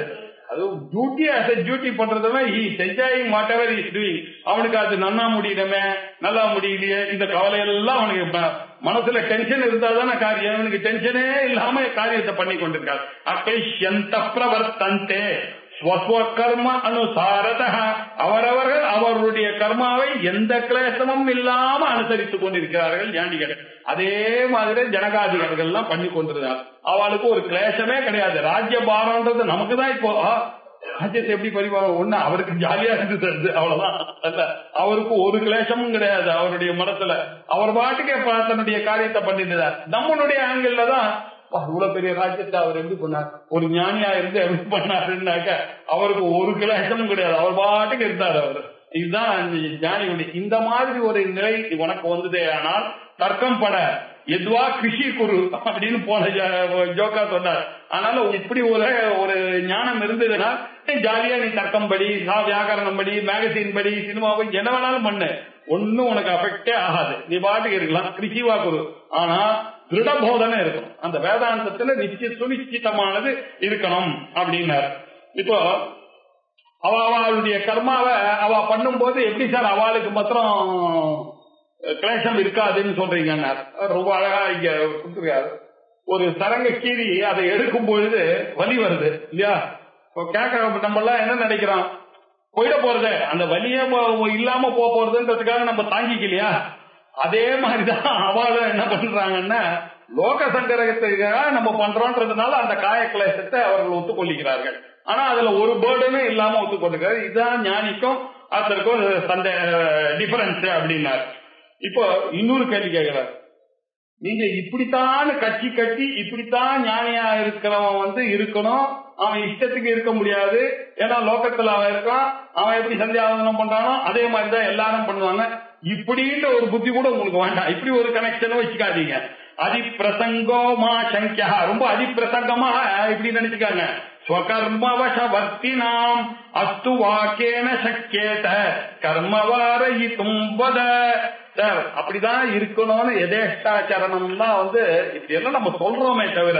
அது டியூட்டி as a டியூட்டி பண்றதுனா he is enjoying whatever he is doing அவனுக்கு அது நன்னா முடியணுமே நல்லா முடியலையே இந்த கவலை எல்லாம் அவனுக்கு ம- மனசுல டென்ஷன் இருந்தா தானே காரியம் அவனுக்கு டென்ஷனே இல்லாம காரியத்தை பண்ணி கொண்டிருக்கார் அக்கைஷ்யந்த பிரவர்த்தந்தே ஸ்வஸ்வ கர்ம அனுசாரத அவரவர்கள் அவர்களுடைய கர்மாவை எந்த கிளேசமும் இல்லாம அனுசரித்துக் கொண்டிருக்கிறார்கள் ஞானிகள் அதே மாதிரி ஜனகாதிகாரிகள் எல்லாம் பண்ணி கொண்டிருந்தார் அவளுக்கு ஒரு கிளேசமே கிடையாது ராஜ்ய பாரம்ன்றது நமக்கு தான் இப்போ ஆ, ராஜ்யத்தை எப்படி பரிமாறும் ஒண்ணு அவருக்கு ஜாலியா இருந்தது அவ்வளவுதான் அல்ல அவருக்கு ஒரு கிளேசமும் கிடையாது அவருடைய மனசுல அவர் பாட்டுக்கே ப- தன்னுடைய காரியத்தை பண்ணிட்டு நம்மளுடைய ஆங்கிள் தான் "வா, இவ்வளவு பெரிய ராஜ்யத்தை அவர் எப்படி பண்ணார் ஒரு ஞானியா இருந்து எப்படி பண்ணாருன்னாக்க அவருக்கு ஒரு கிளேசமும் கிடையாது அவர் பாட்டுக்கு இருந்தார் அவர் இதுதான் இந்த ஞானியுடைய இந்த மாதிரி ஒரு நிலை உனக்கு வந்ததே ஆனால் தர்க்கம் பட எதுவா கிருஷி குரு அப்படின்னு போன ஜ- ஜோக்கா சொன்னார் ஆனால இப்படி ஒரு ஒரு ஞானம் இருந்ததுன்னா நீ ஜாலியா நீ தர்க்கம் படி சா வியாகரணம் படி மேகசின் படி சினிமா படி என்ன வேணாலும் பண்ணு ஒன்னும் உனக்கு அஃபெக்டே ஆகாது நீ பாட்டுக்கு இருக்கலாம் கிருஷிவா குரு ஆனா திருட போதனை இருக்கணும் அந்த வேதாந்தத்துல நிச்சய சுனிச்சிதமானது இருக்கணும் அப்படின்னாரு இப்போ அவ அவளுடைய கர்மாவை அவ பண்ணும்போது எப்படி சார் அவளுக்கு மாத்திரம் கிளேசம் இருக்காதுன்னு சொல்றீங்க ரொம்ப அழகா இங்க கொடுத்துருக்காரு ஒரு சரங்க கீறி அதை எடுக்கும் பொழுது வலி வருது இல்லையா இப்போ கேட்க நம்ம எல்லாம் என்ன நினைக்கிறோம் போயிட போறது அந்த வலியே போ- இல்லாம போக போறதுன்றதுக்காக நம்ம தாங்கிக்கலையா அதே மாதிரிதான் அவளும் என்ன பண்றாங்கன்னா லோக சங்கரகத்துக்காக நம்ம பண்றோன்றதுனால அந்த காய கிளேசத்தை அவர்கள் ஒத்துக்கொள்ளுகிறார்கள் ஆனா அதுல ஒரு பேர்டுமே இல்லாம ஒத்துக்கொள்ளுகிறார் இதுதான் ஞானிக்கும் அதற்கும் சண்டை டிஃபரன்ஸ் அப்படின்னாரு இப்போ இன்னொரு கேள்வி கேட்கிறார் நீங்க இப்படித்தான் கட்சி கட்டி இப்படித்தான் ஞானியா இருக்கிறவன் வந்து இருக்கணும் அவன் இஷ்டத்துக்கு இருக்க முடியாது ஏன்னா லோகத்துல அவன் இருக்கான் அவன் எப்படி சந்தியாவதனம் பண்றானோ அதே மாதிரிதான் எல்லாரும் பண்ணுவாங்க இப்படின்ற ஒரு புத்தி கூட உங்களுக்கு வேண்டாம் இப்படி ஒரு கனெக்ஷன் வச்சுக்காதீங்க அதிப்பிரசங்கோமா சங்கியா ரொம்ப அதிப்பிரசங்கமா இப்படி நினைச்சுக்காங்க ஸ்வகர்மவசவர்த்தி நாம் அஸ்து வாக்கேன சக்கியேத கர்மவாரயித்தும் வத சார் அப்படிதான் இருக்கணும்னு எதேஷ்டாச்சரணம் தான் வந்து இப்படி எல்லாம் நம்ம சொல்றோமே தவிர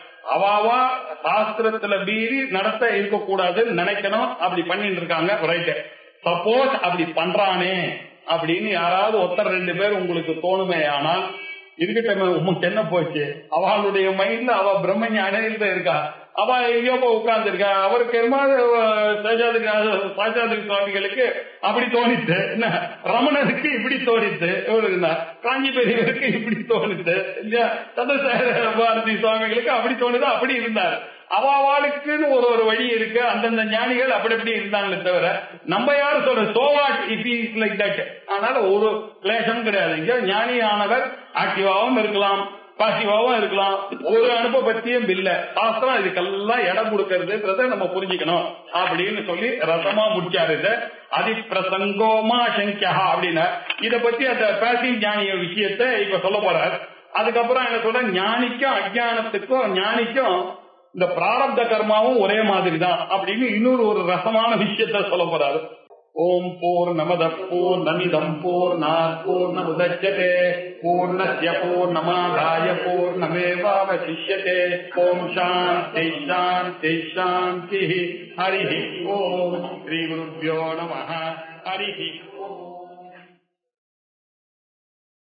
அவாவா சாஸ்திரத்துல மீறி நடத்த இருக்கக்கூடாதுன்னு நினைக்கணும் அப்படி பண்ணிட்டு இருக்காங்க ரைட்டு சப்போஸ் அப்படி பண்றானே அப்படின்னு யாராவது ஒருத்தர் ரெண்டு பேர் உங்களுக்கு தோணுமே ஆனால் இருக்கட்டும் உமக்கு என்ன போச்சு அவளுடைய மைண்ட்ல அவ பிரம்ம ஞானியில இருக்கா அவ எங்கேயோ போய் உட்கார்ந்து இருக்கா அவருக்கு என்னமோ சேஷாதிரி சாஷாதிரி சுவாமிகளுக்கு அப்படி தோணித்து என்ன ரமணருக்கு இப்படி தோணித்து இவருக்கு என்ன காஞ்சி பெரியவருக்கு இப்படி தோணித்து இல்லையா சந்திரசேகர பாரதி சுவாமிகளுக்கு அப்படி தோணுது அப்படி இருந்தார் அவாளுக்குன்னு ஒரு ஒரு வழி இருக்கு அந்தந்த ஞானிகள் அப்படி அப்படி இருந்தாங்களே தவிர நம்ம யாரும் சொல்ற so what if is like that அதனால ஒரு கிளேசம் கிடையாது இங்க ஞானி ஆனவர் ஆக்டிவாவும் இருக்கலாம் பாசிவாவும் இருக்கலாம் ஒரு அனுபவத்தியும் இல்ல சாஸ்திரம் இதுக்கெல்லாம் இடம் கொடுக்கறதுன்றத நம்ம புரிஞ்சுக்கணும் அப்படின்னு சொல்லி ரசமா முடிச்சாரு இத அதி பிரசங்கோமா சங்கியா அப்படின்னா இத பத்தி அந்த பேசிவ் ஞானிய விஷயத்த இப்ப சொல்ல போறார் அதுக்கப்புறம் என்ன சொல்ற ஞானிக்கும் அஜானத்துக்கும் ஞானிக்கும் இந்த பிராரப்த கர்மாவும் ஒரே மாதிரி தான் அப்படின்னு இன்னொரு ஒரு ரசமான விஷயத்த சொல்ல போறாரு ஓம் பூர்ணமத பூர்ணமிதம் பூர்ணாத் பூர்ணமுதச்சதே பூர்ணஸ்ய பூர்ணமாதாய பூர்ணமேவாவசிஷ்யதே ஓம் சாந்தி சாந்தி சாந்தி ஹரி ஓம் ஸ்ரீ குருभ्यो நமः ஹரி